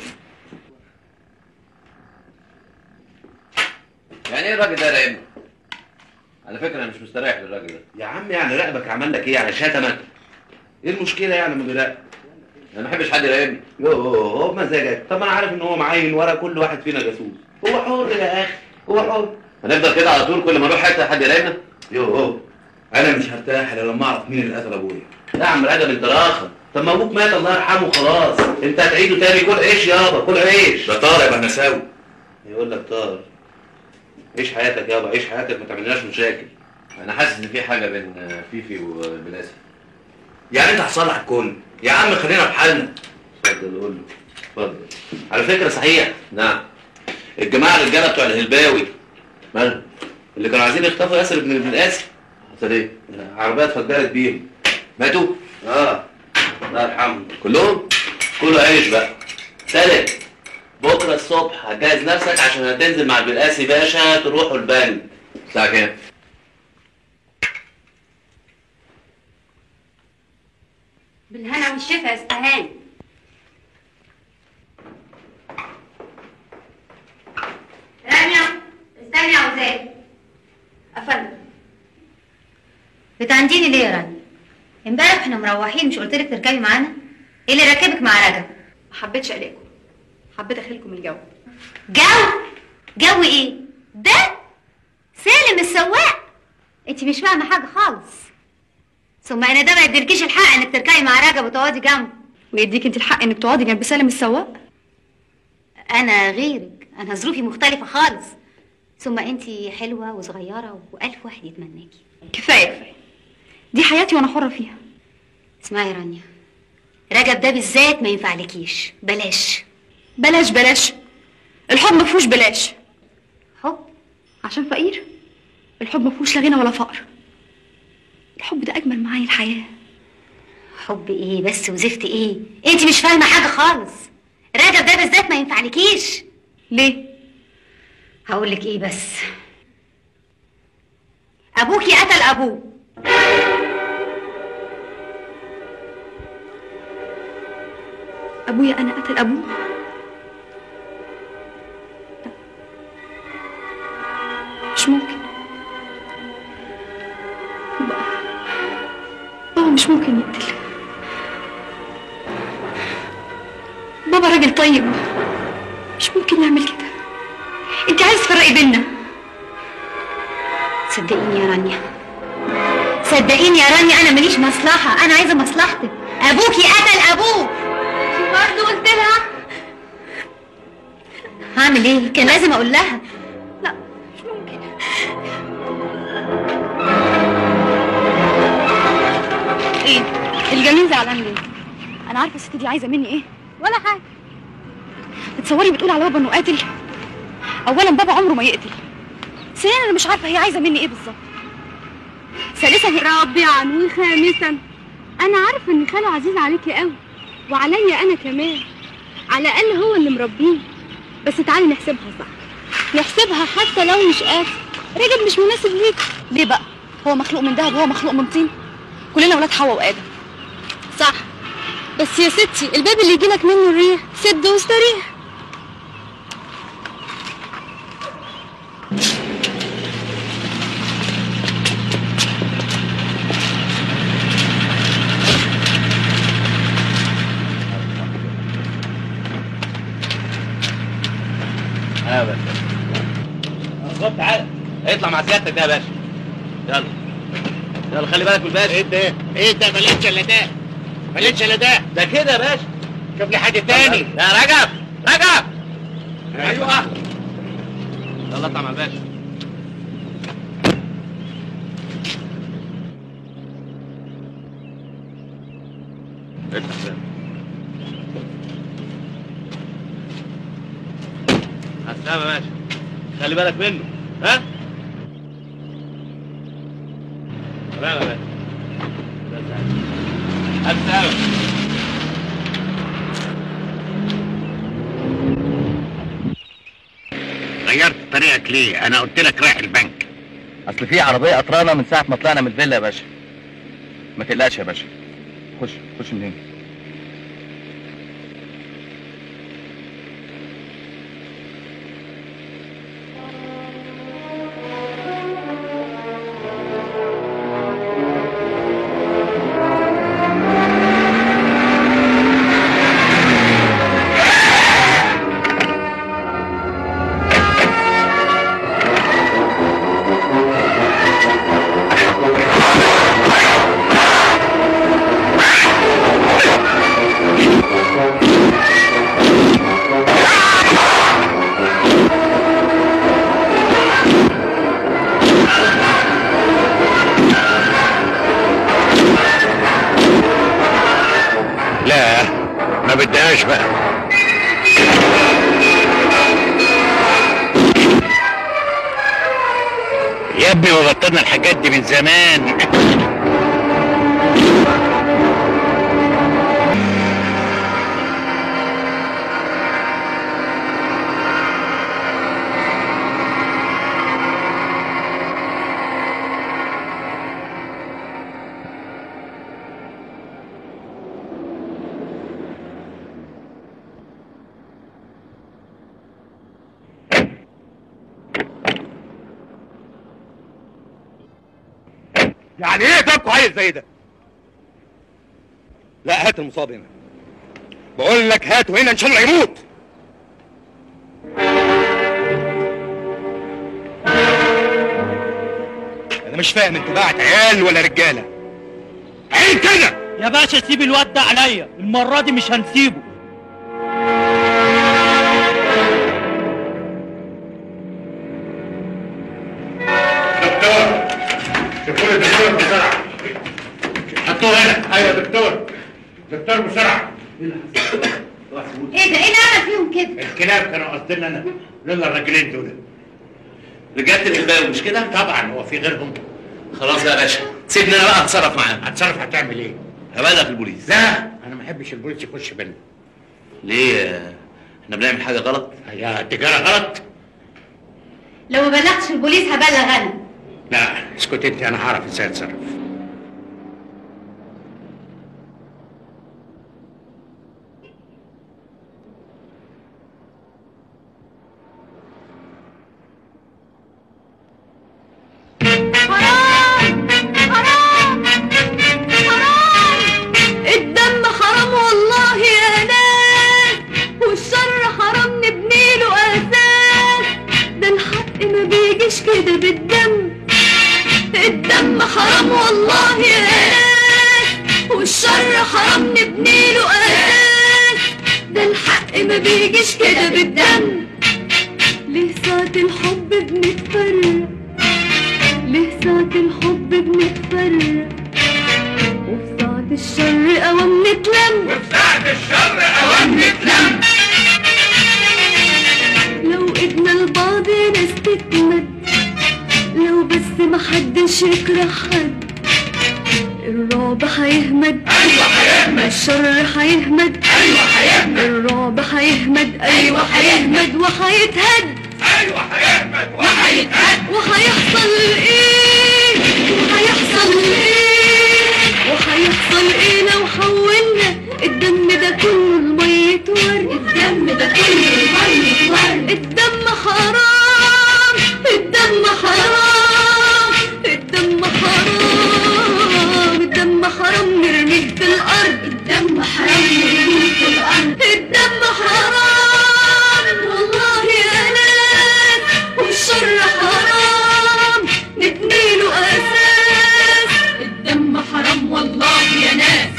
Speaker 10: يعني ايه الراجل ده راقبنا على فكره انا مش مستريح للراجل ده
Speaker 4: يا عم يعني راقبك عمل لك ايه يعني شتمك ايه المشكله يعني لما بيراقب
Speaker 10: انا ما بحبش حد يراقبني
Speaker 4: يوه هو بمزاجك طب ما انا عارف ان هو معاين ورا كل واحد فينا جاسوس هو حر يا اخي هو حر
Speaker 10: هنفضل كده على طول كل ما نروح حته حد يراقبنا
Speaker 4: يوه انا مش هرتاح الا لما اعرف مين اللي قتل ابويا
Speaker 10: لا يا عم رجب انت راخر
Speaker 4: طب ما ابوك مات الله يرحمه خلاص انت هتعيده تاني كل عيش يابا كل عيش
Speaker 5: ده طارق يا بهنساوي
Speaker 4: يقول لك طار عيش حياتك يابا عيش حياتك ما تعملناش مشاكل
Speaker 10: انا حاسس ان في حاجه بين فيفي وبين اسف
Speaker 5: يعني انت هتصلح الكل يا عم خلينا في حالنا
Speaker 4: اتفضل قول له اتفضل على فكره صحيح نعم الجماعه الرجاله بتوع الهلباوي مالهم اللي كانوا عايزين يخطفوا ياسر بن ابن القاسم حصل ايه؟ عربيه اتفجرت بيهم ماتوا؟ اه الله يرحمهم كلهم؟ كله عيش بقى تالت بكره الصبح هتجهز نفسك عشان هتنزل مع البلقاسي باشا تروحوا البنك الساعه كام؟
Speaker 6: بالهنا والشفا يا استهان رانيا استني يا عزال افندم بتعنديني ليه يا رانيا امبارح احنا مروحين مش قلت لك تركبي معانا ايه اللي راكبك مع رجب
Speaker 3: ما حبيتش الاقيكم حبيت اخليكم الجو
Speaker 6: جو جو ايه ده سالم السواق انت مش فاهمه حاجه خالص ثم انا ده ما يديلكيش الحق انك تركبي مع رجب وتقعدي جنبه
Speaker 3: ويديك انت الحق انك تقعدي جنب سالم السواق
Speaker 6: انا غيرك انا ظروفي مختلفه خالص ثم انت حلوه وصغيره والف واحد يتمناكي
Speaker 3: كفايه كفايه دي حياتي وانا حره فيها
Speaker 6: اسمعي يا رانيا رجب ده بالذات ما ينفعلكيش بلاش
Speaker 3: بلاش بلاش الحب ما فيهوش بلاش
Speaker 6: حب
Speaker 3: عشان فقير الحب ما فيهوش لا غنى ولا فقر الحب ده اجمل معاني الحياه
Speaker 6: حب ايه بس وزفت ايه انت مش فاهمه حاجه خالص رجب ده بالذات ما ينفعلكيش
Speaker 3: ليه
Speaker 6: هقول لك ايه بس ابوكي قتل ابوه
Speaker 3: ابويا انا قتل ابوه لا. مش ممكن بابا بابا مش ممكن يقتل بابا راجل طيب مش ممكن يعمل كده انت عايز تفرقي بينا
Speaker 6: صدقيني يا رانيا صدقيني يا رانيا انا ماليش مصلحه انا عايزه مصلحتك ابوكي قتل ابوه برضه قلت لها هعمل ايه كان لازم اقول لها
Speaker 3: لا مش ممكن ايه الجميل زعلان ليه انا عارفه الست دي عايزه مني ايه ولا حاجه تتصوري بتقول على بابا انه قاتل اولا بابا عمره ما يقتل ثانيا انا مش عارفه هي عايزه مني ايه بالظبط ثالثا هي
Speaker 1: رابعا وخامسا انا عارفه ان خاله عزيز عليكي قوي وعليا انا كمان على الاقل هو اللي مربيني بس تعالي نحسبها صح نحسبها حتى لو مش قاتل رجب مش مناسب ليك
Speaker 3: ليه بقى هو مخلوق من ذهب وهو مخلوق من طين كلنا ولاد حواء وادم
Speaker 1: صح بس يا ستي الباب اللي يجيلك منه الريح سد واستريح
Speaker 4: اه باشا بالظبط تعالى اطلع مع سيادتك ده يا باشا يلا يلا خلي بالك من الباشا ايه ده ايه ده مالكش الا ده مالكش الا ده ده كده يا باشا شوف لي حد تاني يا رجب رجب ايوه يلا اطلع مع الباشا افتح ده السلامة يا باشا خلي بالك منه ها سلامة يا باشا السلامة
Speaker 8: غيرت طريقك ليه؟ انا قلت لك رايح البنك
Speaker 5: اصل في عربيه قطرانه من ساعه ما طلعنا من الفيلا يا باشا ما تقلقش يا باشا خش خش من هنا
Speaker 8: لا ما بدهاش بقى يا ابني ما بطلنا الحاجات دي من زمان
Speaker 7: يعني ايه تبقوا عيل زي ده لا هات المصاب هنا بقول لك هاته هنا ان شاء الله يموت انا مش فاهم انتوا بعت عيال ولا رجاله عيل كده
Speaker 12: يا باشا سيب الواد ده عليا المرة دي مش هنسيبه
Speaker 8: دكتور شوفوا لي الدكتور بسرعه حطوه هنا ايوه دكتور دكتور بسرعه
Speaker 6: ايه ده ايه اللي عمل فيهم كده
Speaker 8: الكلاب كانوا قاصدين انا لولا الراجلين دول
Speaker 4: رجاله الهلباوي مش كده؟
Speaker 8: طبعا هو في غيرهم
Speaker 4: خلاص بقى يا باشا سيبني انا بقى اتصرف معاه
Speaker 8: هتصرف هتعمل ايه؟
Speaker 4: هبلغ البوليس
Speaker 8: لا انا ما احبش البوليس يخش بينا
Speaker 4: ليه احنا بنعمل حاجه غلط
Speaker 8: هي التجاره غلط
Speaker 6: لو ما بلغتش البوليس هبلغ انا
Speaker 8: لا اسكت انت انا هعرف ازاي اتصرف
Speaker 1: الدم حرام والله يا ناس والشر حرام نبني له اساس ده الحق ما بيجيش كده بالدم الدم حرام والله يا ناس والشر حرام نبني له اساس ده الحق ما بيجيش كده بالدم ليه ساعة الحب بنتفرق ليه ساعة الحب بنتفرق وفي ساعة الشر قوام نتلم وفي ساعة الشر قوام نتلم لو ايدنا لبعض ناس تتمد لو بس محدش يكره حد الرعب هيهمد ايوه هيهمد الشر هيهمد ايوه هيهمد الرعب هيهمد ايوه هيهمد وهيتهد ايوه هيهمد وهيتهد وهيحصل ايه وهيحصل ايه وهيحصل ايه لو حولنا الدم ده كله لمية ورد الدم ده كله لمية ورد الدم حرام الدم حرام الدم حرام الدم حرام نرميه في الارض الدم حرام نرميه في الارض الدم حرام والله يا ناس والشر حرام نبني له اساس الدم حرام والله يا ناس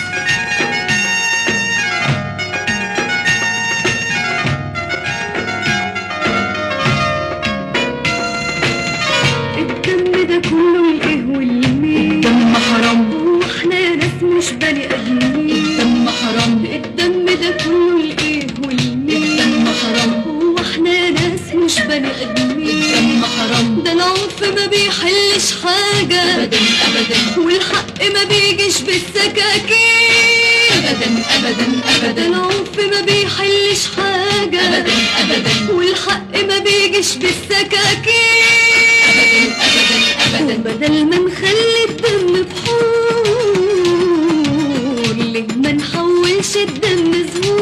Speaker 1: الدم ده كله الايه والمين الدم حرام واحنا ناس مش بني ادمين الدم حرام الدم ده كله الايه والمين الدم حرام واحنا ناس مش بني ادمين الدم حرام ده العنف ما بيحلش حاجة ابدا ابدا والحق ما بيجيش بالسكاكين ابدا ابدا ابدا العنف ما بيحلش حاجة ابدا ابدا والحق ما بيجيش بالسكاكين ابدا ابدا بدل ما نخلي الدم بحور ليه ما نحولش الدم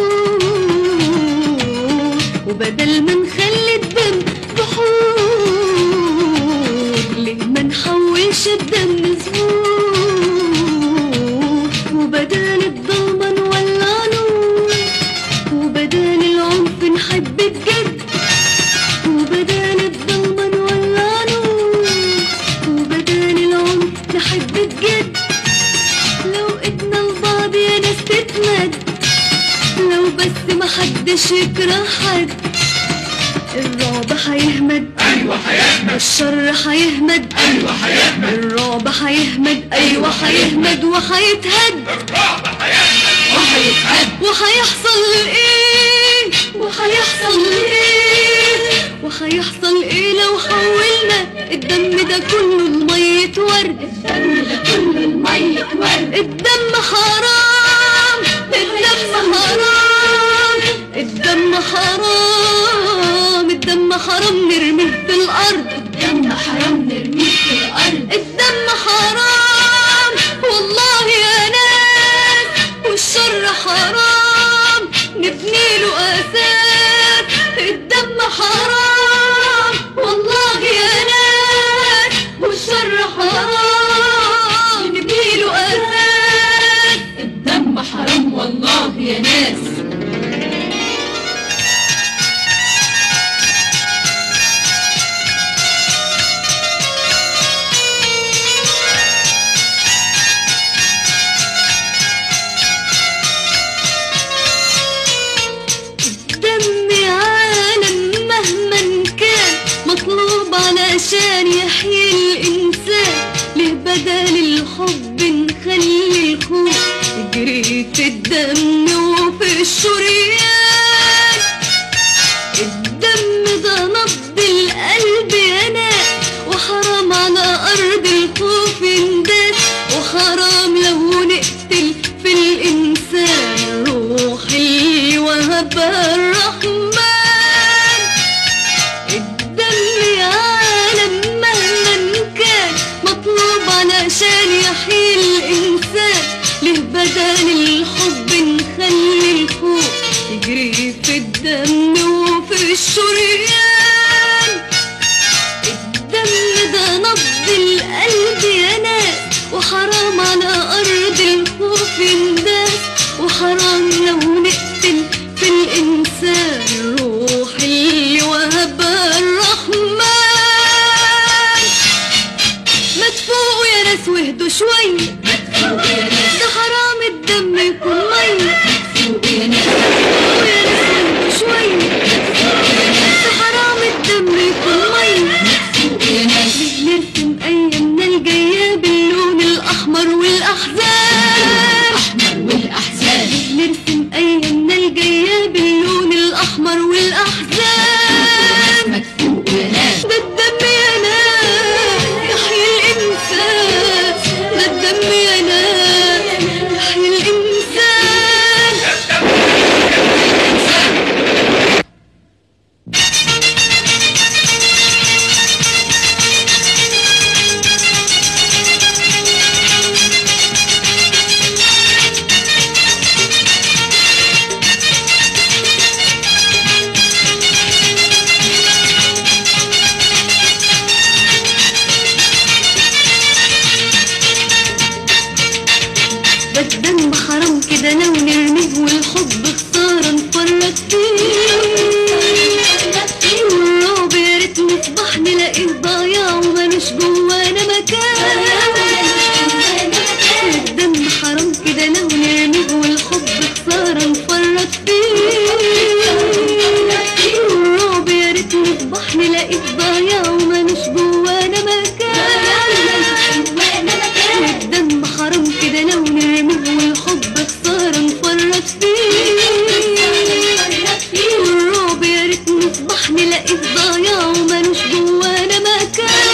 Speaker 1: زهور وبدل ما نخلي الدم بحور ليه ما نحولش الدم زهور وبدل الضلمة نولع نور وبدل العنف نحب بجد وبدل الضلمة نولع نور وبدل العنف نحب بجد لو ايدنا لبعض يا ناس تتمد لو بس محدش يكره حد الرعب هيهمد ايوه هيهمد الشر هيهمد ايوه هيهمد الرعب هيهمد ايوه هيهمد وهيتهد الرعب هيهمد وهيتهد وهيحصل ايه وهيحصل ايه وهيحصل ايه لو حولنا الدم ده كله لمية ورد الدم ده كله لمية ورد الدم حرام الدم حرام الدم حرام الدم حرام نرميه في الارض الدم حرام نرميه في الارض الدم حرام والله يا ناس والشر حرام نبني له اساس الدم حرام والله يا ناس والشر حرام نبني له اساس الدم حرام والله يا ناس الدم عالم مهما كان مطلوب علشان يحيي الإنسان ليه بدل الحب نخلي الخوف يجري في الدم وفي الشريان الدم ده نبض القلب يا ناس
Speaker 13: في القلب يا ناس وحرام على أرض الخوف الناس وحرام لو نقتل في الإنسان الروح اللي وهبها الرحمن ما تفوقوا يا ناس واهدوا شوية ده حرام الدم يكون مية تفوقوا يا ناس واهدوا شوية ده حرام الدم يكون مية ليه نرسم أيامنا الجاية باللون الأحمر والأحزان أحمر والأحزان ليه نرسم أيامنا الجاية باللون الأحمر والأحزان ده الدم يا ناس يحيي الإنسان ده الدم يا ناس يحيي الإنسان ده الدم حرام كده لو نرميه والحب خسارة نفرط فيه والرعب يا ريت نصبح نلاقيه ضايع ومالوش جوانا مكان الدم حرام كده لو نرميه والحب خسارة نفرط فيه والرعب يا ريت نصبح نلاقيه ضايع ومالوش جوانا مكان والدم حرام كده لو نرميه والحب خسارة نفرط فيه والرعب يا ريت نصبح نلاقيه ضايع ومالوش جوانا مكان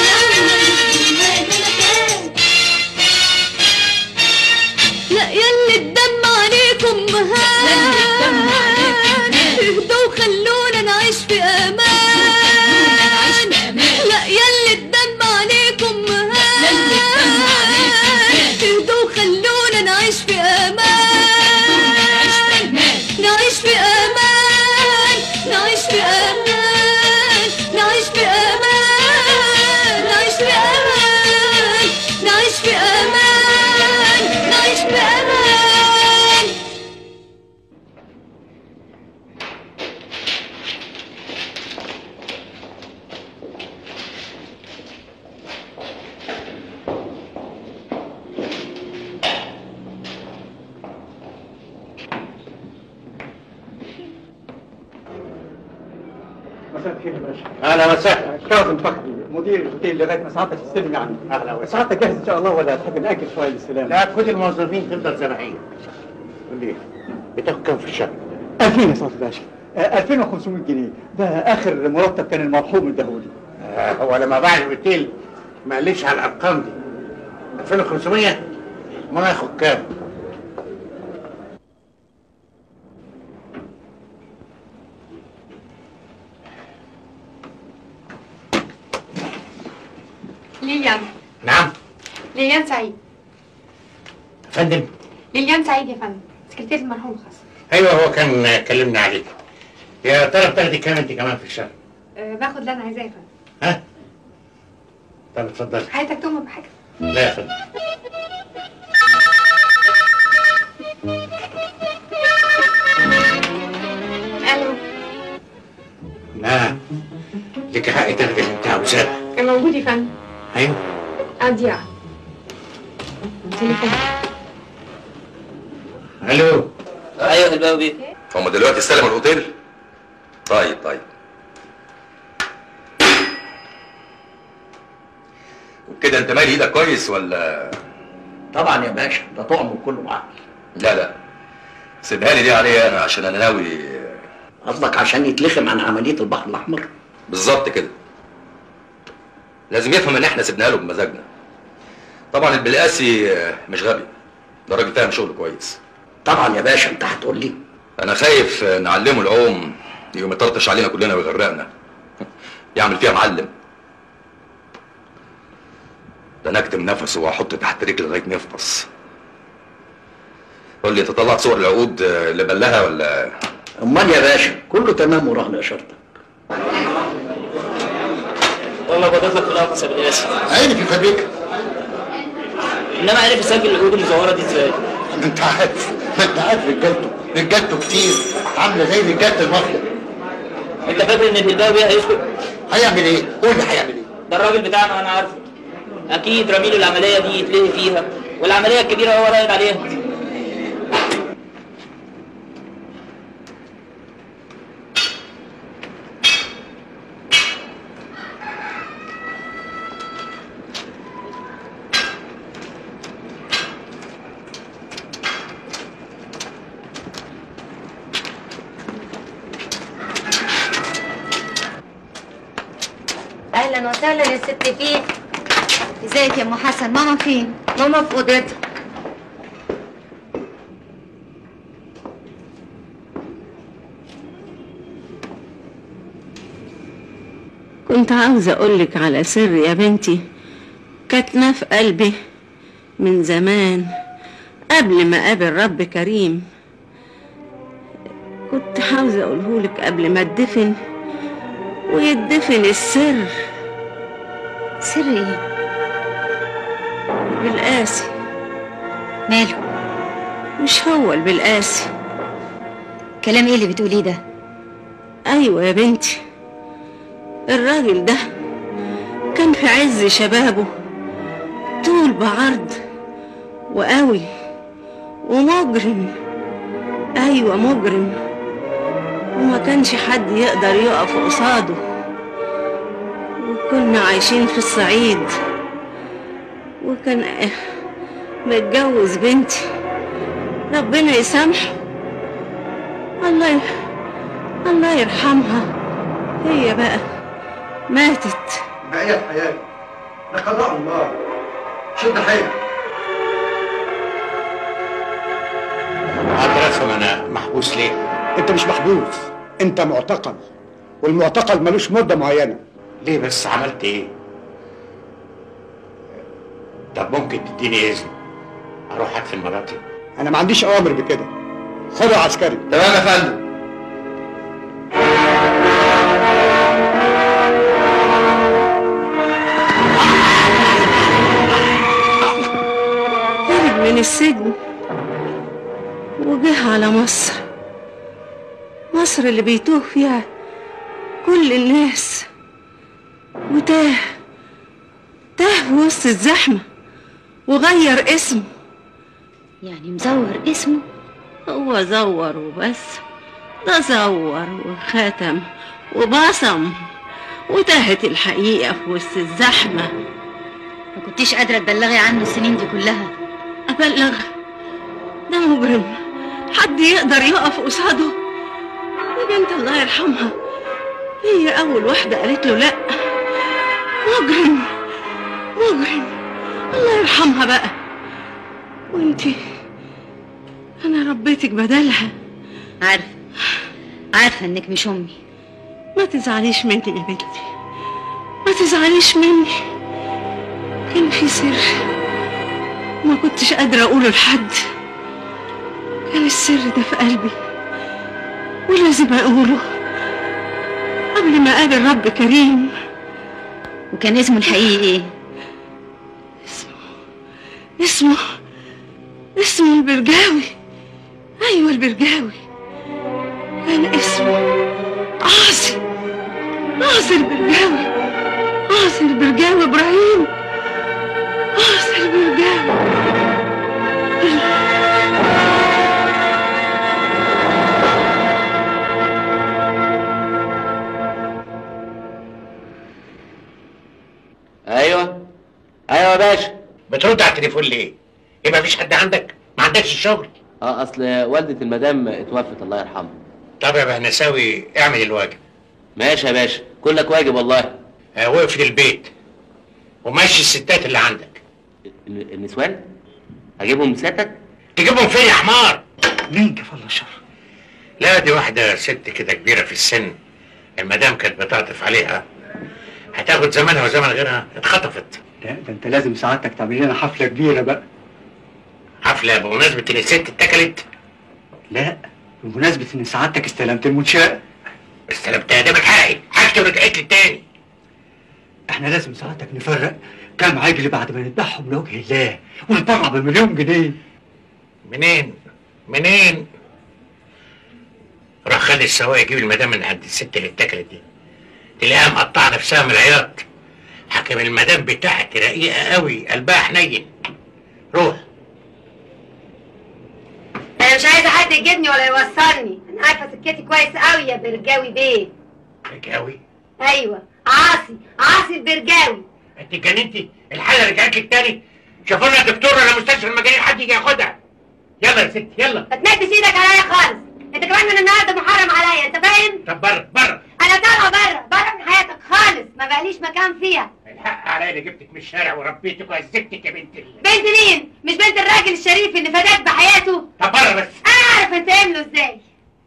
Speaker 13: لا يلي الدم عليكم مهان اهدوا وخلونا نعيش في امان لا يلي الدم عليكم مهان اهدوا وخلونا نعيش في امان نعيش في امان نعيش في امان نعيش في امان نعيش في امان نعيش في امان نعيش في امان
Speaker 14: مساء الخير يا باشا
Speaker 8: اهلا وسهلا
Speaker 14: كاظم فخري مدير الاوتيل لغايه ما سعادتك تستلم يعني
Speaker 8: اهلا وسهلا
Speaker 14: سعادتك جاهز ان شاء الله ولا تحب ناجل شويه للاستلام؟
Speaker 8: لا خد الموظفين تفضل زي ما هي قول لي بتاخد كام في الشهر؟
Speaker 14: 2000 يا سعاده الباشا آه، 2500 جنيه ده اخر مرتب كان المرحوم اداهولي
Speaker 8: آه هو لما باع الاوتيل ما قاليش على الارقام دي 2500 ما ياخد كام؟
Speaker 1: ليليان
Speaker 8: نعم
Speaker 1: ليليان سعيد
Speaker 8: يا فندم
Speaker 1: ليليان سعيد يا فندم سكرتير المرحوم الخاص
Speaker 8: ايوه هو كان كلمنا عليك يا ترى بتاخدي كام انت كمان في الشهر؟
Speaker 1: أه باخد اللي انا عايزاه يا فندم
Speaker 8: ها؟ طب اتفضلي
Speaker 1: حياتك تؤمر بحاجه
Speaker 8: لا يا فندم
Speaker 1: الو
Speaker 8: لا لك حق تاخدي اللي انت عاوزاه
Speaker 1: كان موجود يا فندم
Speaker 8: ايوه
Speaker 1: اضيع تليفون
Speaker 8: الو
Speaker 5: ايوه الباوي هم دلوقتي استلموا الاوتيل طيب طيب وبكده انت مالي ايدك كويس ولا
Speaker 15: طبعا يا باشا ده طعم كله بعقل
Speaker 5: لا لا سيبها لي دي عليا انا عشان انا ناوي
Speaker 15: قصدك عشان يتلخم عن عمليه البحر الاحمر
Speaker 5: بالظبط كده لازم يفهم ان احنا سيبناها له بمزاجنا طبعا البلقاسي آه، مش غبي ده راجل فاهم شغله كويس
Speaker 15: طبعا يا باشا انت هتقول لي
Speaker 5: انا خايف آه، نعلمه العوم يقوم يطرطش علينا كلنا ويغرقنا يعمل فيها معلم ده انا اكتم نفسه واحط تحت رجلي لغايه ما يفطس قول لي انت طلعت صور العقود آه، اللي بلها ولا
Speaker 15: امال يا باشا كله تمام ورهن اشارتك
Speaker 8: والله
Speaker 16: والله بضيف لك في القفص يا بالقاسي
Speaker 17: عيني في فبريكة
Speaker 16: انما عرف يسجل العقود المزوره دي ازاي؟
Speaker 17: ما انت عارف ما انت عارف رجالته رجالته كتير عامله زي رجاله المافيا
Speaker 16: انت فاكر ان الهلباوي هيسكت؟
Speaker 17: هيعمل ايه؟ قول لي هيعمل ايه؟
Speaker 16: ده الراجل بتاعنا وانا عارفه اكيد رميله العمليه دي يتلهي فيها والعمليه الكبيره هو رايد عليها
Speaker 6: اهلا وسهلا يا ست فيه ازيك يا ام حسن ماما فين ماما في اوضتها
Speaker 18: كنت عاوزة أقولك على سر يا بنتي كاتناه في قلبي من زمان قبل ما أقابل رب كريم كنت عاوزة أقولهولك قبل ما اتدفن ويدفن السر
Speaker 6: سر ايه
Speaker 18: بالقاسي
Speaker 6: ماله
Speaker 18: مش هو البالقاسي
Speaker 6: كلام ايه اللي بتقوليه ده
Speaker 18: أيوة يا بنتي الراجل ده كان في عز شبابه طول بعرض وقوي ومجرم أيوة مجرم وما كانش حد يقدر يقف قصاده وكنا عايشين في الصعيد وكان متجوز بنتي ربنا يسامحه الله ي... الله يرحمها هي بقى ماتت
Speaker 14: بقية حياتي ده قضاء الله شد حيلك
Speaker 8: عبد رسم انا محبوس ليه؟
Speaker 14: انت مش محبوس انت معتقل والمعتقل ملوش مدة معينة
Speaker 8: ليه بس عملت ايه؟ طب ممكن تديني اذن اروح ادفن مراتي؟
Speaker 14: انا ما عنديش اوامر بكده خده عسكري
Speaker 2: تمام يا فندم
Speaker 18: هرب من السجن وجه على مصر مصر اللي بيتوه فيها كل الناس وتاه تاه في وسط الزحمة وغير اسمه
Speaker 6: يعني مزور اسمه
Speaker 18: هو زور وبس ده زور وختم وبصم وتاهت الحقيقة في وسط الزحمة
Speaker 6: ما كنتيش قادرة تبلغي عنه السنين دي كلها
Speaker 18: أبلغ ده مجرم حد يقدر يقف قصاده يا بنت الله يرحمها هي أول واحدة قالت له لأ مجرم مجرم الله يرحمها بقى وانتي أنا ربيتك بدلها
Speaker 6: عارفة عارفة إنك مش أمي
Speaker 18: ما تزعليش مني يا بنتي ما تزعليش مني كان في سر ما كنتش قادرة أقوله لحد كان السر ده في قلبي ولازم أقوله قبل ما أقابل رب كريم
Speaker 6: وكان اسمه الحقيقي إيه؟
Speaker 18: اسمه اسمه البرجاوي أيوة البرجاوي كان اسمه عاصي عاصي البرجاوي عاصي البرجاوي إبراهيم عاصي البرجاوي
Speaker 8: ايوه ايوه يا باشا بترد على التليفون ليه؟ ايه مفيش حد عندك؟ ما عندكش الشغل؟
Speaker 10: اه اصل والدة المدام اتوفت الله يرحمها
Speaker 8: طب يا بهنساوي اعمل الواجب
Speaker 10: ماشي يا باشا كلك واجب والله
Speaker 8: آه واقف للبيت ومشي الستات اللي عندك
Speaker 10: ال- النسوان هجيبهم سيادتك
Speaker 8: تجيبهم فين يا حمار؟
Speaker 14: مين كفى الله شر
Speaker 8: لا دي واحدة ست كده كبيرة في السن المدام كانت بتعطف عليها هتاخد زمانها وزمن غيرها اتخطفت
Speaker 14: لا ده انت لازم سعادتك تعمل لنا حفلة كبيرة بقى
Speaker 8: حفلة بمناسبة ان الست اتكلت
Speaker 14: لا بمناسبة ان سعادتك استلمت المنشأة
Speaker 8: استلمتها ده من حقي حاجتي ورجعت لي تاني
Speaker 14: احنا لازم ساعتك نفرق كام عجل بعد ما نذبحهم لوجه الله ونتبرع بمليون جنيه
Speaker 8: منين منين روح خلي السواق يجيب المدام من عند الست اللي اتكلت دي تلاقيها مقطعه نفسها من العياط حاكم المدام بتاعتي رقيقه قوي قلبها حنين روح
Speaker 6: انا مش عايزه حد يجيبني ولا يوصلني انا عارفه سكتي كويس قوي يا برجاوي بيه
Speaker 8: رجاوي
Speaker 6: ايوه عاصي عاصي البرجاوي
Speaker 8: انت اتجننتي الحاله رجعت لك تاني شوفوا لنا دكتور ولا مستشفى المجانين حد يجي ياخدها يلا يا ستي يلا
Speaker 6: ما تمدش ايدك عليا خالص انت كمان من النهارده محرم عليا انت فاهم
Speaker 8: طب بره بره
Speaker 6: انا طالعه بره بره من حياتك خالص ما بقاليش مكان فيها
Speaker 8: الحق عليا اللي جبتك من الشارع وربيتك وعزتك يا بنت ال...
Speaker 6: بنت مين مش بنت الراجل الشريف اللي فداك بحياته
Speaker 8: طب بره بس
Speaker 6: انا اعرف انتقم له ازاي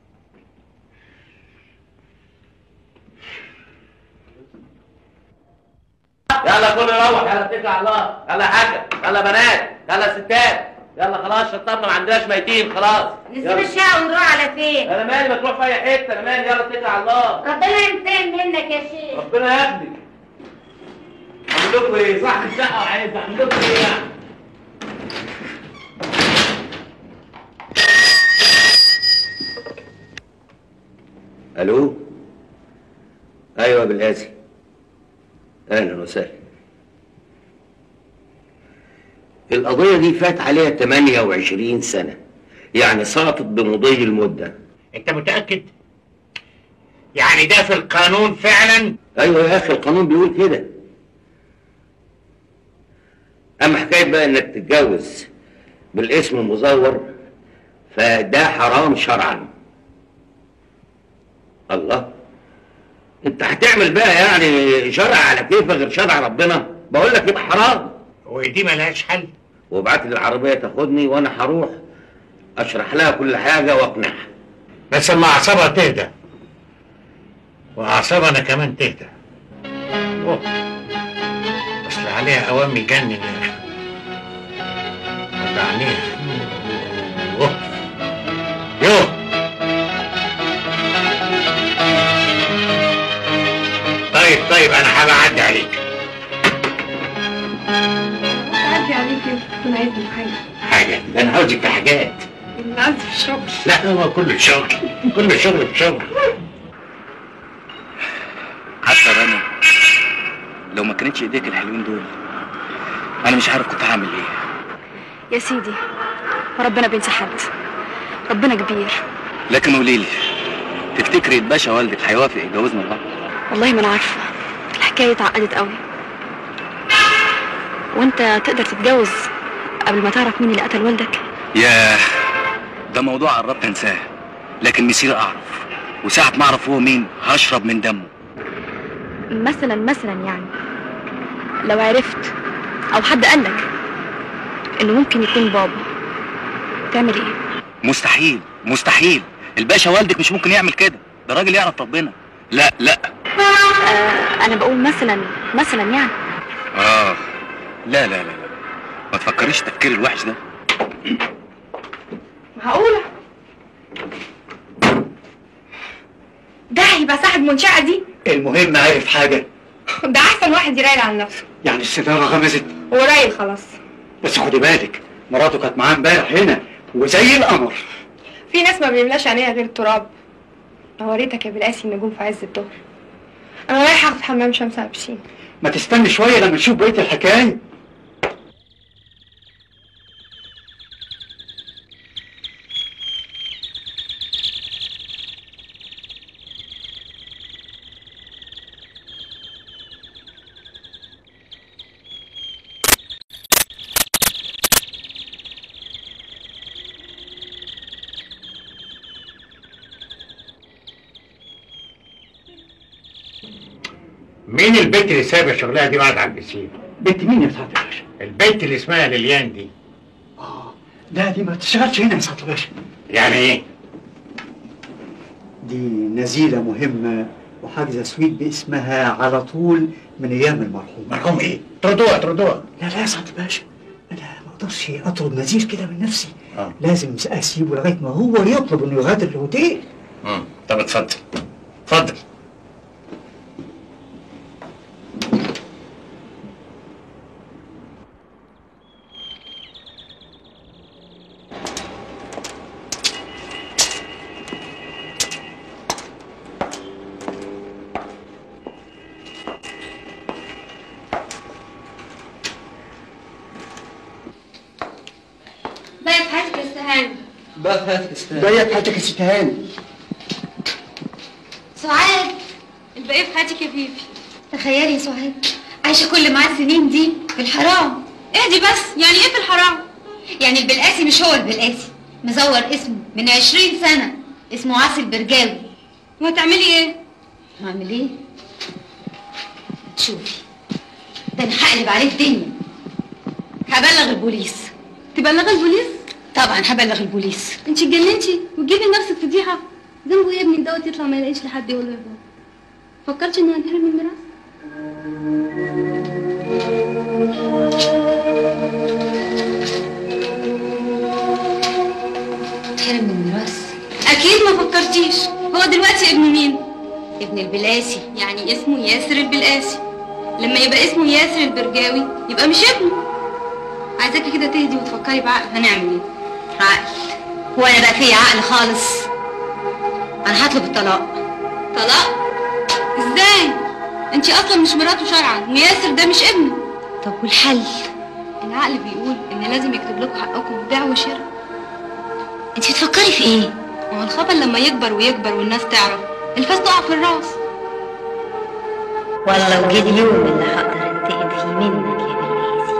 Speaker 4: يلا كله يروح يلا اتكل على الله يلا يا حاجه يلا يا بنات يلا يا ستات يلا خلاص شطبنا ما عندناش ميتين خلاص
Speaker 6: نسيب
Speaker 4: يلا.
Speaker 6: الشقه ونروح على فين
Speaker 4: انا مالي ما تروح في اي حته انا مالي يلا اتكل على الله
Speaker 6: ربنا ينتقم منك يا شيخ
Speaker 4: ربنا ياخدك اعمل لكم ايه صاحب الشقه وعايز اعمل لكم ايه يعني
Speaker 15: الو ايوه بالقاسي اهلا وسهلا القضية دي فات عليها 28 سنة يعني سقطت بمضي المدة
Speaker 8: انت متاكد يعني ده في القانون فعلا
Speaker 15: ايوه يا اخي القانون بيقول كده اما حكاية بقى انك تتجوز بالاسم المزور فده حرام شرعا الله انت هتعمل بقى يعني شرع على كيفك غير شرع ربنا بقول لك يبقى حرام
Speaker 8: ودي ملهاش حل
Speaker 15: وابعت لي العربيه تاخدني وانا هروح اشرح لها كل حاجه واقنعها
Speaker 8: بس اما اعصابها تهدى واعصابنا كمان تهدى أوه. اصل عليها اوام يجنن يا اخي وجع عينيها أوه. يوه طيب طيب انا هبعدي عليك
Speaker 1: عدي عليك تكون عايزني في حاجة
Speaker 8: حاجه ده انا عاوزك في حاجات
Speaker 1: أنا عايزة في الشغل
Speaker 8: لا هو كل الشغل كل الشغل في شغل
Speaker 5: حتى رنا لو ما كانتش ايديك الحلوين دول انا مش عارف كنت هعمل ايه
Speaker 3: يا سيدي ربنا بينسى حد ربنا كبير
Speaker 5: لكن قولي لي تفتكري الباشا والدك هيوافق يجوزنا لبعض
Speaker 3: والله ما انا عارفه الحكايه اتعقدت قوي وانت تقدر تتجوز قبل ما تعرف مين اللي قتل والدك
Speaker 5: ياه ده موضوع قربت انساه لكن مسير اعرف وساعة ما اعرف هو مين هشرب من دمه
Speaker 3: مثلا مثلا يعني لو عرفت او حد قالك انه ممكن يكون بابا تعمل ايه
Speaker 5: مستحيل مستحيل الباشا والدك مش ممكن يعمل كده ده راجل يعرف ربنا لا لا
Speaker 3: آه انا بقول مثلا مثلا يعني
Speaker 5: اه لا لا لا لا ما تفكريش التفكير الوحش ده
Speaker 1: معقولة ده هيبقى صاحب منشأة دي
Speaker 14: المهم عارف حاجة
Speaker 1: ده أحسن واحد يرايل على نفسه
Speaker 14: يعني الستارة غمزت
Speaker 1: ورايل خلاص
Speaker 14: بس خدي بالك مراته كانت معاه امبارح هنا وزي القمر
Speaker 1: في ناس ما بيملاش عينيها غير التراب أنا وريتك يا بالقاسي النجوم في عز الظهر أنا رايحة أخد حمام شمس على البسين
Speaker 14: ما تستني شوية لما نشوف بقية الحكاية
Speaker 8: مين البنت اللي سايبه شغلها دي وقاعده على البسين؟
Speaker 14: بنت مين يا سعادة الباشا؟
Speaker 8: البنت اللي اسمها ليليان دي
Speaker 14: لا دي ما تشتغلش هنا يا سعادة الباشا
Speaker 8: يعني ايه؟
Speaker 14: دي نزيلة مهمة وحاجزة سويت باسمها على طول من أيام المرحوم
Speaker 8: مرحوم إيه؟ طردوها طردوها
Speaker 14: لا لا يا سعادة الباشا أنا ما أقدرش أطلب نزيل كده من نفسي
Speaker 8: آه.
Speaker 14: لازم أسيبه لغاية ما هو يطلب إنه يغادر الأوتيل
Speaker 8: امم طب اتفضل اتفضل
Speaker 1: هاني
Speaker 9: بقى في حياتك استاذ
Speaker 11: ضيق في حياتك يا ست هاني
Speaker 6: سعاد
Speaker 1: الباقي في حياتك يا فيفي
Speaker 6: تخيلي يا سعاد عايشه كل معاه السنين دي في الحرام
Speaker 1: اهدي بس يعني ايه في الحرام
Speaker 6: يعني البلقاسي مش هو البلقاسي مزور اسمه من عشرين سنة اسمه عاصي البرجاوي
Speaker 1: وهتعملي ايه؟
Speaker 6: هعمل ايه؟ شوفي ده انا هقلب عليه الدنيا هبلغ البوليس
Speaker 1: تبلغي البوليس؟
Speaker 6: طبعا هبلغ البوليس
Speaker 1: انت اتجننتي وتجيبي لنفسك فضيحه ذنبه ايه يا ابني دوت يطلع ما يلاقيش لحد يقول له يا بابا فكرتش اني هنحرم من الميراث؟
Speaker 6: تحرم من الميراث
Speaker 1: اكيد ما فكرتيش هو دلوقتي ابن مين؟
Speaker 6: ابن البلاسي
Speaker 1: يعني اسمه ياسر البلقاسي لما يبقى اسمه ياسر البرجاوي يبقى مش ابنه عايزاكي كده تهدي وتفكري بعقل هنعمل ايه؟
Speaker 6: عقل هو انا بقى فيا عقل خالص انا هطلب الطلاق
Speaker 1: طلاق؟ ازاي؟ انت اصلا مش مراته شرعا وياسر ده مش ابنه
Speaker 6: طب والحل؟
Speaker 1: العقل بيقول ان لازم يكتب لكم حقكم بيع وشراء
Speaker 6: انت بتفكري في ايه؟
Speaker 1: هو الخبر لما يكبر ويكبر والناس تعرف الفاس تقع في الراس
Speaker 6: والله لو جه اليوم اللي هقدر انتقم فيه منك يا بلاسي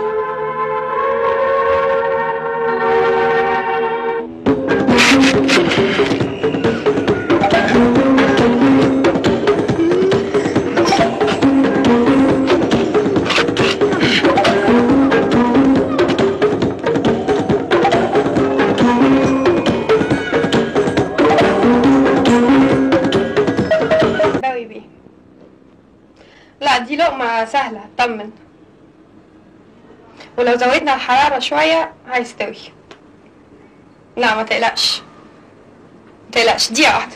Speaker 19: باوي بيه لا دي لقمة سهلة طمن ولو زودنا الحرارة شوية هيستوي لا ما تقلقش ما تقلقش دقيقة واحدة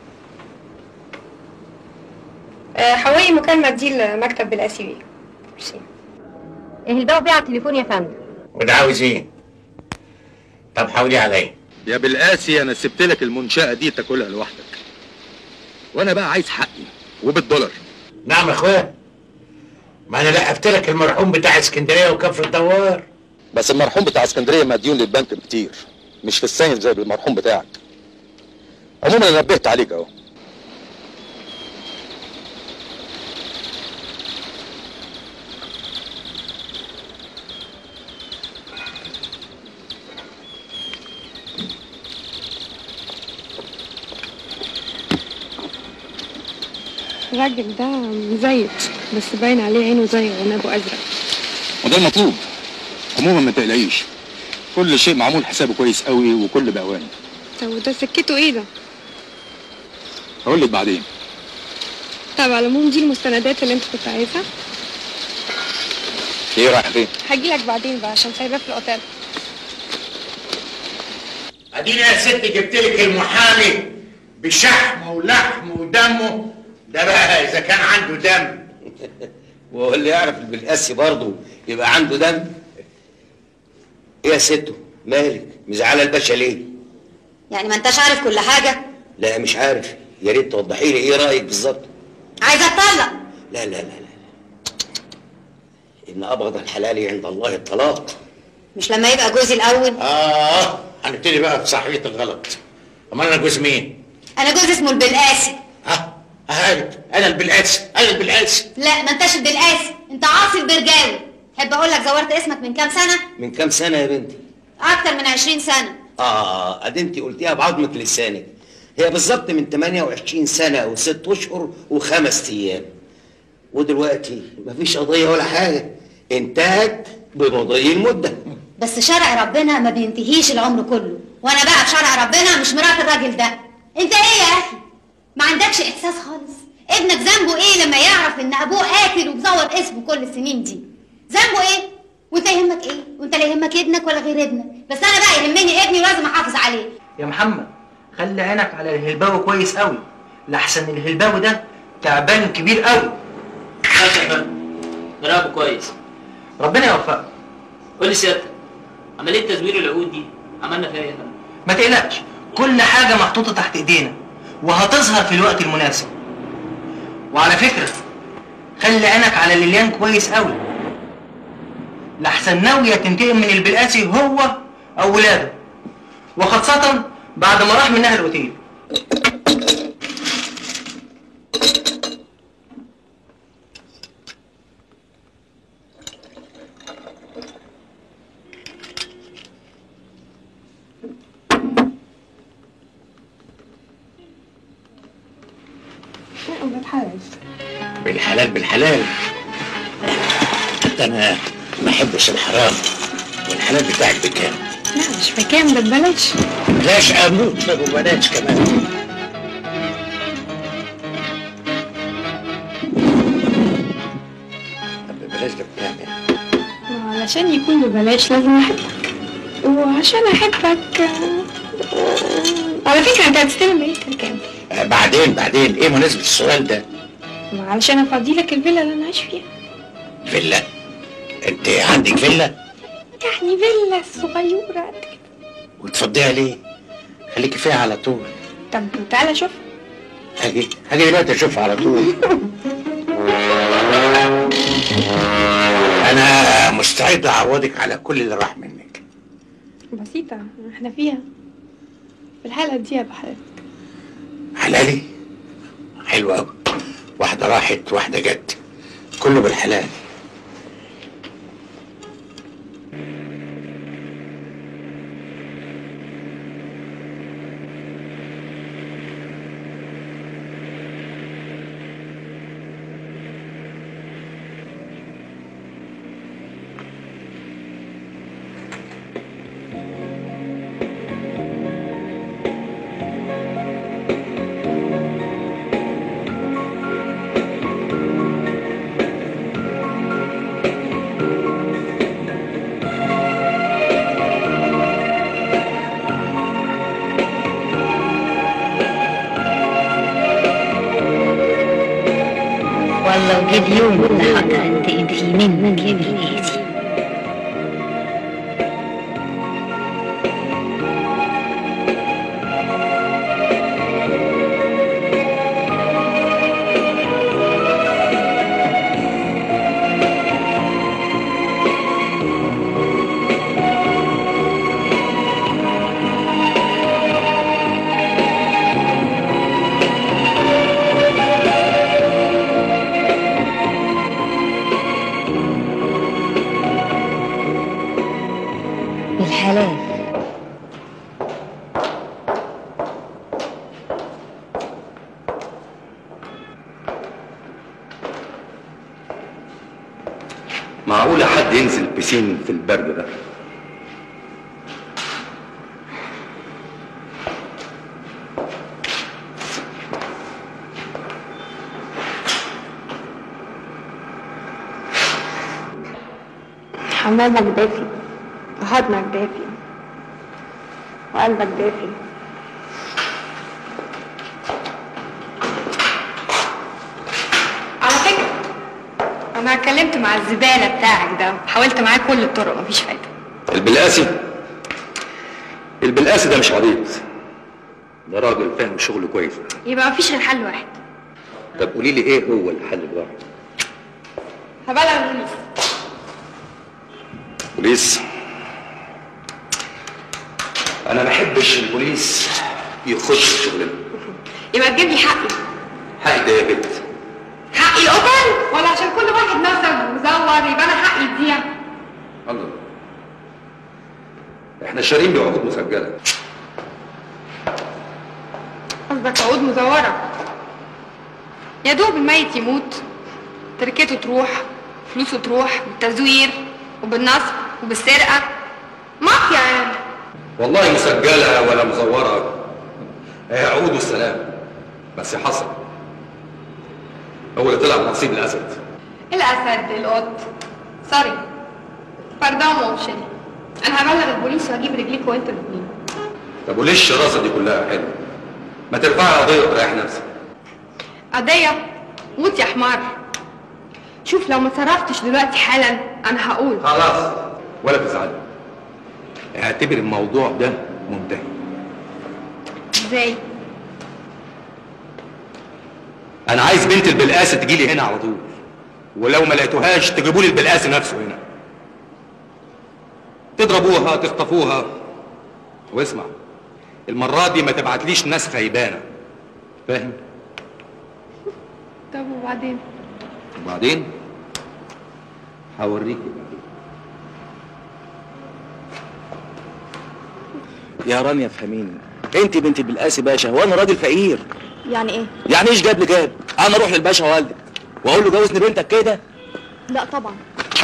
Speaker 19: آه، حولي مكالمة دي لمكتب بالاسي بيه ميرسي.
Speaker 6: اهدوا بيه على التليفون يا فندم
Speaker 8: وده عاوز ايه؟ طب حاولي عليا
Speaker 7: يا بالقاسي انا سبت لك المنشأة دي تاكلها لوحدك وانا بقى عايز حقي وبالدولار
Speaker 8: نعم يا اخويا ما انا لقفت لك المرحوم بتاع اسكندريه وكفر الدوار
Speaker 7: بس المرحوم بتاع اسكندريه مديون للبنك كتير مش في السين زي المرحوم بتاعك عموما انا نبهت عليك اهو
Speaker 19: الراجل ده مزيت بس باين عليه عينه زي عنابه ازرق
Speaker 7: وده المطلوب عموما ما تقلقيش كل شيء معمول حسابه كويس قوي وكل باوانه
Speaker 19: طب وده سكته ايه ده؟
Speaker 7: هقول لك بعدين
Speaker 19: طب على العموم دي المستندات اللي انت كنت عايزها
Speaker 7: ايه رايح فين
Speaker 19: هجيلك بعدين بقى عشان سايباه في الاوتيل
Speaker 8: اديني يا ست جبت لك المحامي بشحمه ولحمه ودمه ده بقى اذا كان عنده دم
Speaker 15: وهو اللي يعرف بالقاسي برضه يبقى عنده دم ايه يا ستو مالك مزعله الباشا ليه
Speaker 6: يعني ما انتش عارف كل حاجة
Speaker 15: لا مش عارف يا ريت توضحي لي ايه رايك بالظبط
Speaker 6: عايزة اتطلق
Speaker 15: لا لا لا لا ان ابغض الحلال عند الله الطلاق
Speaker 6: مش لما يبقى جوزي الاول
Speaker 8: اه هنبتدي بقى في صحية الغلط امال انا جوز مين؟
Speaker 6: انا جوزي اسمه البلقاسي
Speaker 8: هاي انا البلقاسي انا البلقاسي
Speaker 6: لا ما انتش البلقاسي انت عاصي البرجاوي تحب اقول لك زورت اسمك من كام سنة
Speaker 15: من كام سنه يا بنتي
Speaker 6: اكتر من عشرين سنة
Speaker 15: اه ادي انت قلتيها بعظمه لسانك هي بالظبط من 28 سنه وست اشهر وخمس ايام ودلوقتي مفيش قضيه ولا حاجه انتهت بمضي المده
Speaker 6: بس شرع ربنا ما بينتهيش العمر كله وانا بقى بشرع ربنا مش مرات الراجل ده انت ايه يا اخي ما عندكش احساس خالص ابنك ذنبه ايه لما يعرف ان ابوه قاتل ومزور اسمه كل السنين دي ذنبه ايه وانت يهمك ايه وانت لا يهمك ابنك ولا غير ابنك بس انا بقى يهمني ابني ولازم احافظ عليه
Speaker 9: يا محمد خلي عينك على الهلباوي كويس قوي لحسن الهلباوي ده تعبان كبير قوي
Speaker 16: مراقبه كويس
Speaker 9: ربنا يوفقك
Speaker 16: قول لي سيادتك عمليه تزوير العقود دي عملنا فيها ايه يا فندم؟
Speaker 9: ما تقلقش كل حاجة محطوطة تحت ايدينا وهتظهر في الوقت المناسب وعلى فكرة خلي عينك على ليليان كويس قوي لحسن ناوية تنتقم من البلقاسي هو او ولاده وخاصة بعد ما راح منها الاوتيل
Speaker 8: بالحلال بالحلال ده انا ما احبش الحرام والحلال بتاعك بكام
Speaker 19: لا مش بكام ده ببلاش
Speaker 8: بلاش اموت ما ببلاش كمان طب ببلاش ده بكام يعني
Speaker 19: علشان يكون ببلاش لازم احبك وعشان احبك آه، على فكرة انت هتستلم بقية الكام
Speaker 8: آه، بعدين بعدين ايه مناسبة السؤال ده
Speaker 19: علشان افضي لك الفيلا اللي انا عايش فيها
Speaker 8: فيلا انت عندك فيلا
Speaker 19: يعني فيلا صغيرة قد كده.
Speaker 8: وتفضيها ليه خليكي فيها على طول
Speaker 19: طب تعالى شوف
Speaker 8: هاجي هاجي دلوقتي اشوفها على طول انا مستعد اعوضك على كل اللي راح منك
Speaker 19: بسيطة احنا فيها في الحالة دي يا بحالك
Speaker 8: حلالي حلو قوي واحدة راحت واحدة جت كله بالحلال
Speaker 13: والله وجد يوم اللي هتنتقم فيه منك يا بالقاسي بالحلال
Speaker 7: معقولة حد ينزل بسين في البرد ده
Speaker 19: حمامك دافي وحضنك دافي وقلبك دافي على فكرة أنا اتكلمت مع الزبالة بتاعك ده وحاولت معاه كل الطرق مفيش فايدة
Speaker 7: البلقاسي البلقاسي ده مش عبيط ده راجل فاهم شغله كويس
Speaker 19: يبقى مفيش غير حل واحد
Speaker 7: طب قولي لي ايه هو الحل الواحد
Speaker 19: هبلغ البوليس
Speaker 7: بوليس انا ما احبش البوليس يخش في شغلنا
Speaker 19: يبقى تجيب لي حقي
Speaker 7: حق ده يا بنت
Speaker 19: حقي القطن ولا عشان كل واحد نصب وزور يبقى أنا حقي يضيع
Speaker 7: الله احنا شارين بعقود مسجله
Speaker 19: قصدك عقود مزورة يا دوب الميت يموت تركته تروح فلوسه تروح بالتزوير وبالنصب وبالسرقة مافيا يعني
Speaker 7: والله مسجله ولا مزوره هي عقود والسلام بس حصل هو اللي طلع نصيب الاسد
Speaker 19: الأسد القط سوري باردون وشلي أنا هبلغ البوليس وهجيب رجليكوا وانتوا الاتنين
Speaker 7: طب وليه الشراسه دي كلها حلوه ما ترفعي قضيه وتريح نفسك
Speaker 19: قضية موت يا حمار شوف لو ما صرفتش دلوقتي حالا أنا هقول
Speaker 7: خلاص ولا تزعلي اعتبر الموضوع ده منتهي
Speaker 19: ازاي
Speaker 7: انا عايز بنت البلقاسه تجي لي هنا على طول ولو ما لقيتوهاش تجيبوا لي البلقاسه نفسه هنا تضربوها تخطفوها واسمع المره دي ما تبعتليش ناس خيبانه فاهم
Speaker 19: طب وبعدين
Speaker 7: وبعدين هوريك
Speaker 5: يا رانيا افهميني انت بنت بالقاسي باشا وانا راجل فقير
Speaker 3: يعني ايه
Speaker 5: يعني ايش جاب لي جاب انا اروح للباشا والدك واقول له جوزني بنتك كده
Speaker 3: لا طبعا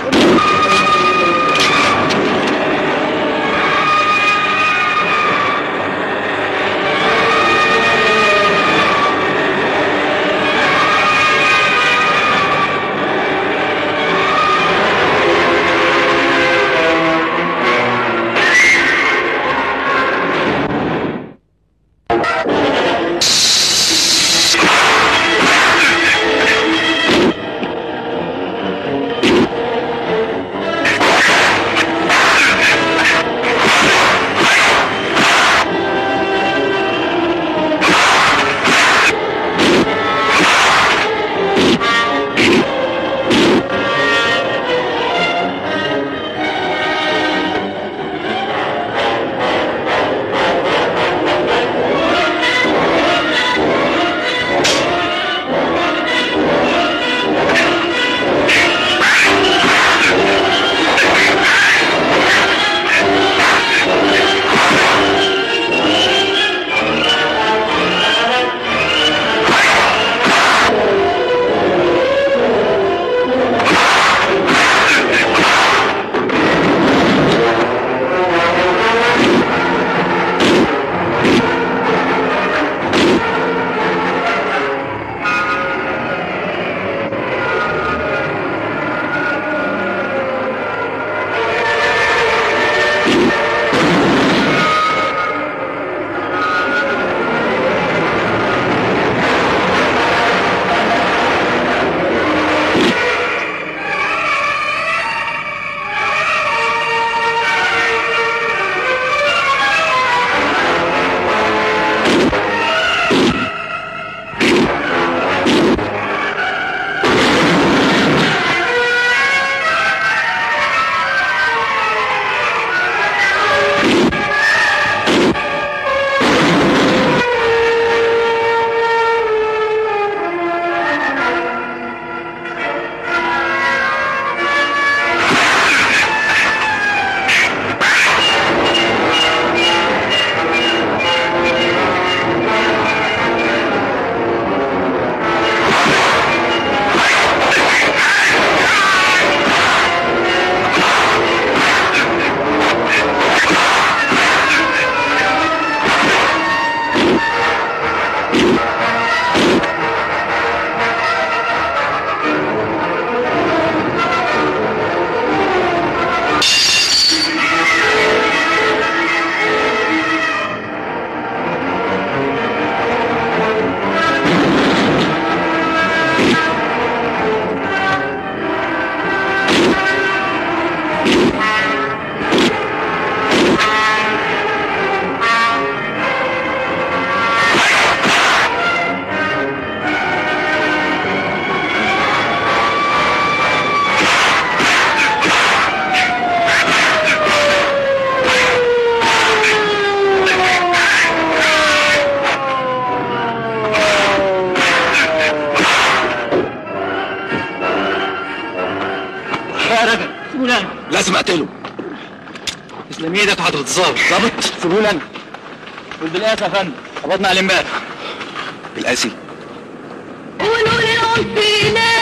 Speaker 5: يا رجل سيبوني انا لازم اقتله تسلم ايدك يا حضرة الظابط ظابط سيبوني انا والبالقاسي يا فندم قبضنا عليه امبارح بالقاسي
Speaker 13: ونقول العنف لا